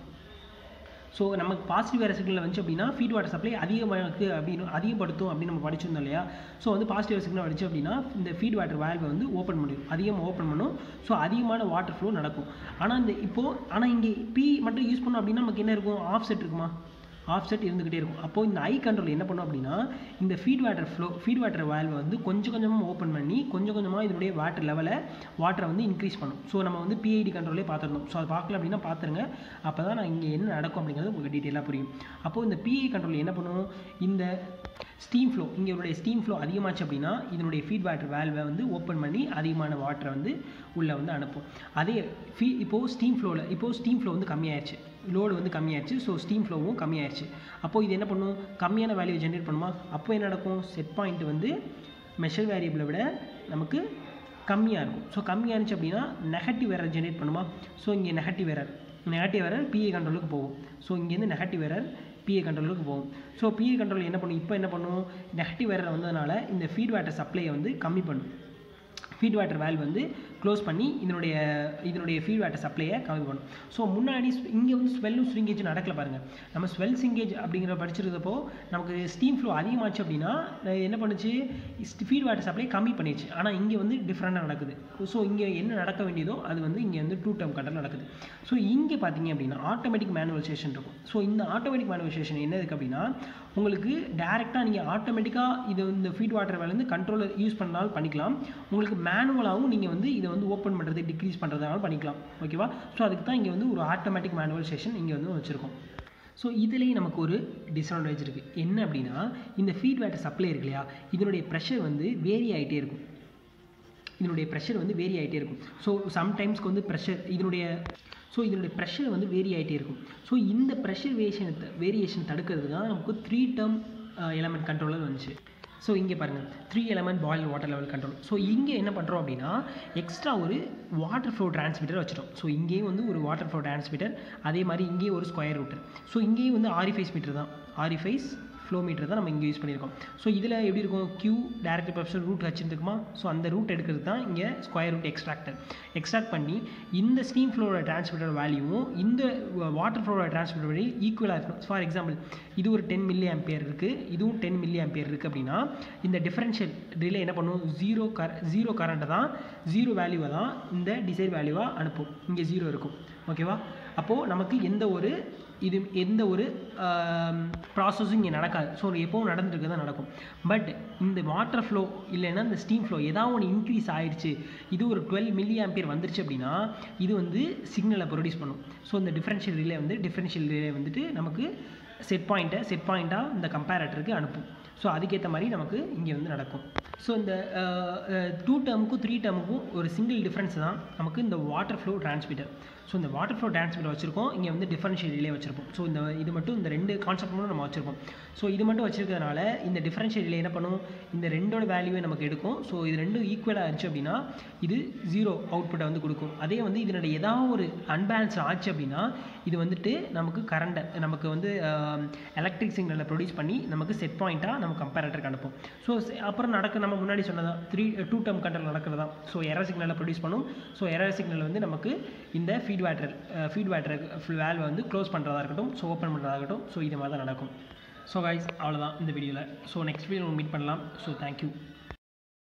ஸோ நமக்கு பாசிட்டிவ் வேறு சிக்னல் வந்துச்சு அப்படின்னா ஃபீட் வாட்டர் சப்ளை அதிகமாக அப்படின்னு அதிகப்படுத்தும் அப்படின்னு நம்ம படிச்சிருந்தோம் இல்லையா ஸோ வந்து பாசிட்டிவ் சிக்னல் வந்துச்சு அப்படின்னா இந்த ஃபீட் வாட்டர் வேல்வை வந்து ஓப்பன் பண்ணிடும் அதிகமாக ஓப்பன் பண்ணும் ஸோ அதிகமான வாட்டர் ஃப்ளோ நடக்கும் ஆனால் இந்த இப்போது ஆனால் இங்கே பி மட்டும் யூஸ் பண்ணோம் அப்படின்னா நமக்கு என்ன இருக்கும் ஆஃப் செட் இருக்குமா ஆஃப் செட் இருந்துகிட்டே இருக்கும் அப்போது இந்த ஐ கண்ட்ரோல் என்ன பண்ணும் அப்படின்னா இந்த feed water flow feed water வேல்வை வந்து கொஞ்சம் கொஞ்சமாக ஓப்பன் பண்ணி கொஞ்சம் கொஞ்சமாக இதனுடைய வாட்டர் லெவலை வாட்டரை வந்து இன்க்ரீஸ் பண்ணும் ஸோ நம்ம வந்து பிஐடி கண்ட்ரோலே பார்த்துருந்தோம் ஸோ அது பார்க்கல அப்படின்னா பார்த்துருங்க அப்போ தான் நான் இங்கே என்ன நடக்கும் அப்படிங்கிறது உங்களுக்கு டீட்டெயிலாக புரியும் அப்போது இந்த பிஐ கண்ட்ரோல் என்ன பண்ணும் இந்த ஸ்டீம் ஃப்ளோ இங்கே இதனுடைய ஸ்டீம் ஃப்ளோ அதிகமாச்சு அப்படின்னா இதனுடைய ஃபீட் வாட்டர் வேல்வை வந்து ஓப்பன் பண்ணி அதிகமான வாட்டரை வந்து உள்ளே வந்து அனுப்பும் அதே ஃபீ இப்போது ஸ்டீம் ஃப்ளோவில் இப்போது ஸ்டீம் ஃப்ளோ வந்து கம்மியாயிருச்சு லோடு வந்து கம்மியாயிருச்சு ஸோ ஸ்டீம் ஃப்ளோவும் கம்மியாயிருச்சு அப்போது இது என்ன பண்ணும் கம்மியான வேல்யூ ஜென்ரேட் பண்ணுமா அப்போ என்ன நடக்கும் செட் பாயிண்ட் வந்து மெஷர் வேரியபிளை விட நமக்கு கம்மியாக இருக்கும் ஸோ கம்மியாக இருந்துச்சு அப்படின்னா நெகட்டிவ் எரர் ஜென்ரேட் பண்ணுமா ஸோ இங்கே negative error negative error PA கண்ட்ரோலுக்கு போகும் ஸோ இங்கேருந்து நெகட்டிவ் எரர் பிஏ கண்ட்ரோலுக்கு போகும் ஸோ பிஏ கண்ட்ரோல் என்ன பண்ணும் இப்போ என்ன பண்ணும் நெகட்டிவ் எரர் வந்ததுனால இந்த ஃபீட் வாட்டர் சப்ளையை வந்து கம்மி பண்ணும் ஃபீட் வாட்டர் வேல்வ் வந்து க்ளோஸ் பண்ணி இதனுடைய இதனுடைய ஃபீட் வாட்டர் சப்ளையை கம்மி பண்ணும் ஸோ முன்னாடி இங்கே வந்து ஸ்வெல்லும் ஸ்விங்கேஜ் நடக்கல பாருங்கள் நம்ம ஸ்வெல் சிங்கேஜ் அப்படிங்கிற படிச்சிருந்தப்போ நமக்கு ஸ்டீம் ஃப்ளோ அதிகமாச்சு அப்படின்னா அஹ் என்ன பண்ணுச்சு ஃபீட் வாட்டர் சப்ளை கம்மி பண்ணிடுச்சு ஆனால் இங்கே வந்து டிஃப்ரெண்ட்டாக நடக்குது ஸோ இங்கே என்ன நடக்க வேண்டியதோ அது வந்து இங்கே வந்து டூ டேர்ம் கண்ட்ரோல் நடக்குது ஸோ இங்கே பார்த்தீங்க அப்படின்னா ஆட்டோமேட்டிக் மேனுவலைசேஷன் இருக்கும் ஸோ இந்த ஆட்டோமேட்டிக் மேனுவலைசேஷன் என்ன இருக்குது அப்படின்னா உங்களுக்கு டேரெக்டாக நீங்கள் ஆட்டோமேட்டிக்காக இது இந்த ஃபீட் வாட்டர் வேலை வந்து கண்ட்ரோலர் யூஸ் பண்ணாலும் பண்ணிக்கலாம் உங்களுக்கு மேனுவலாகவும் நீங்கள் வந்து இதை வந்து ஓப்பன் பண்ணுறது டிக்ரீஸ் பண்ணுறதுனாலும் பண்ணிக்கலாம் ஓகேவா ஸோ அதுக்கு தான் இங்கே வந்து ஒரு ஆட்டோமேட்டிக் மேனுவலைசேஷன் இங்கே வந்து வச்சுருக்கோம் ஸோ இதுலேயும் நமக்கு ஒரு டிஸ்அட்வான்டேஜ் இருக்குது என்ன அப்படின்னா இந்த ஃபீட் வாட்டர் சப்ளை இருக்கு இல்லையா இதனுடைய ப்ரெஷர் வந்து வேரி ஆகிட்டே இருக்கும் இதனுடைய ப்ரெஷர் வந்து வேரி ஆகிட்டே இருக்கும் ஸோ சம்டைம்ஸ்க்கு வந்து ப்ரெஷர் இதனுடைய ஸோ இதனுடைய ப்ரெஷர் வந்து வேரி ஆகிட்டே இருக்கும் ஸோ இந்த ப்ரெஷர் வேரியேஷன் வேரியேஷன் தடுக்கிறதுக்கு தான் நமக்கு த்ரீ டேர்ம் எலமெண்ட் கண்ட்ரோலர் வந்துச்சு ஸோ இங்கே பாருங்கள் three element boiler water level control so இங்கே என்ன பண்ணுறோம் அப்படின்னா எக்ஸ்ட்ரா ஒரு வாட்டர் ஃப்ளோ டிரான்ஸ்மிட்டர் வச்சிட்டோம் ஸோ இங்கேயும் வந்து ஒரு வாட்டர் ஃப்ளோ டிரான்ஸ்மிட்டர் அதே மாதிரி இங்கேயும் ஒரு ஸ்கொயர் ரூட்டர் ஸோ இங்கேயும் வந்து ஆரிஃபைஸ் மீட்டர் தான் ஆரிஃபைஸ் ஃப்ளோ மீட்டர் தான் நம்ம இங்கே யூஸ் பண்ணியிருக்கோம் ஸோ இதில் எப்படி இருக்கும் கியூ டேரக்ட் ப்ரொஃபஷர் ரூட் ஹச்சுன்னு இருக்குமா ஸோ அந்த ரூட் எடுக்கிறது தான் இங்கே ஸ்கொயர் ரூட் எக்ஸ்ட்ராக்டர் எக்ஸ்ட்ராக்ட் பண்ணி இந்த ஸ்டீம் ஃப்ளோட டிரான்ஸ்மிட்டர் வேல்யூவும் இந்த வாட்டர் ஃப்ளோட டிரான்ஸ்மிட்டர் வேல்யூ ஈக்குவலாக இருக்கணும் ஃபார் எக்ஸாம்பிள் இது ஒரு டென் மில்லி ஆம்பியர் இருக்குது இதுவும் டென் மில்லி ஆம்பியர் இருக்குது அப்படின்னா இந்த டிஃபரன்ஷியல் ரிலே என்ன பண்ணும் ஜீரோ கர ஜீரோ கரண்ட்டை தான் ஜீரோ வேல்யூவை தான் இந்த டிசைர் வேல்யூவாக அனுப்பும் இங்கே ஜீரோ இருக்கும் ஓகேவா அப்போது நமக்கு எந்த ஒரு இது எந்த ஒரு ப்ராசஸும் இங்கே நடக்காது ஸோ எப்போவும் நடந்துருக்கு தான் நடக்கும் பட் இந்த வாட்டர் ஃப்ளோ இல்லைன்னா இந்த ஸ்டீம் ஃப்ளோ ஏதாவது ஒன்று இன்க்ரீஸ் ஆயிடுச்சு இது ஒரு டுவெல் மில்லி ஆம்பியர் வந்துருச்சு அப்படின்னா இது வந்து சிக்னலை ப்ரொடியூஸ் பண்ணும் ஸோ இந்த டிஃபரன்ஷியல் ரிலே வந்து டிஃபரன்ஷியல் ரிலே வந்துட்டு நமக்கு செட் பாயிண்ட்டை செட் பாயிண்ட்டாக இந்த கம்பேரட்டருக்கு அனுப்பும் ஸோ அதுக்கேற்ற மாதிரி நமக்கு இங்கே வந்து நடக்கும் ஸோ இந்த டூ டேர்முக்கும் த்ரீ டேர்முக்கும் ஒரு சிங்கிள் டிஃப்ரென்ஸ் தான் நமக்கு இந்த வாட்டர் ஃப்ளோ டிரான்ஸ்மிட்டர் ஸோ இந்த வாட்டர் ஃப்ளோ டிரான்ஸ்மிட்டர் வச்சிருக்கோம் இங்கே வந்து டிஃபரன்ஷியல் ரிலே வச்சிருப்போம் ஸோ இந்த இது மட்டும் இந்த ரெண்டு கான்செப்ட் மட்டும் நம்ம வச்சிருப்போம் ஸோ இது மட்டும் வச்சிருக்கிறதுனால இந்த டிஃபரன்ஷியல் ரிலே என்ன பண்ணும் இந்த ரெண்டோட வேல்யூவே நமக்கு எடுக்கும் ஸோ இது ரெண்டும் ஈக்குவலாக இருந்துச்சு அப்படின்னா இது ஜீரோ அவுட்புட்டை வந்து கொடுக்கும் அதே வந்து இதனுடைய ஏதாவது ஒரு அன்பேலன்ஸ் ஆச்சு அப்படின்னா இது வந்துட்டு நமக்கு கரண்ட்டை நமக்கு வந்து எலக்ட்ரிக் சிக்னலை ப்ரொடியூஸ் பண்ணி நமக்கு செட் பாயிண்ட்டாக நம்ம கம்பேரட்டருக்கு அனுப்பும் ஸோ அப்புறம் நடக்க நம்ம முன்னாடி சொன்னதான் த்ரீ டூ டேர்ம் கண்ட்ரோல் நடக்கிறது தான் ஸோ எரர் சிக்னலை ப்ரொடியூஸ் பண்ணும் ஸோ எரர் சிக்னல் வந்து நமக்கு இந்த ஃபீட் வாட்டர் ஃபீட் வாட்டர் வேல்வை வந்து க்ளோஸ் பண்ணுறதா இருக்கட்டும் ஸோ ஓப்பன் பண்ணுறதா இருக்கட்டும் ஸோ இது மாதிரி தான் நடக்கும் ஸோ கைஸ் அவ்வளோதான் இந்த வீடியோவில் ஸோ நெக்ஸ்ட் வீடியோ மீட் பண்ணலாம் ஸோ தேங்க்யூ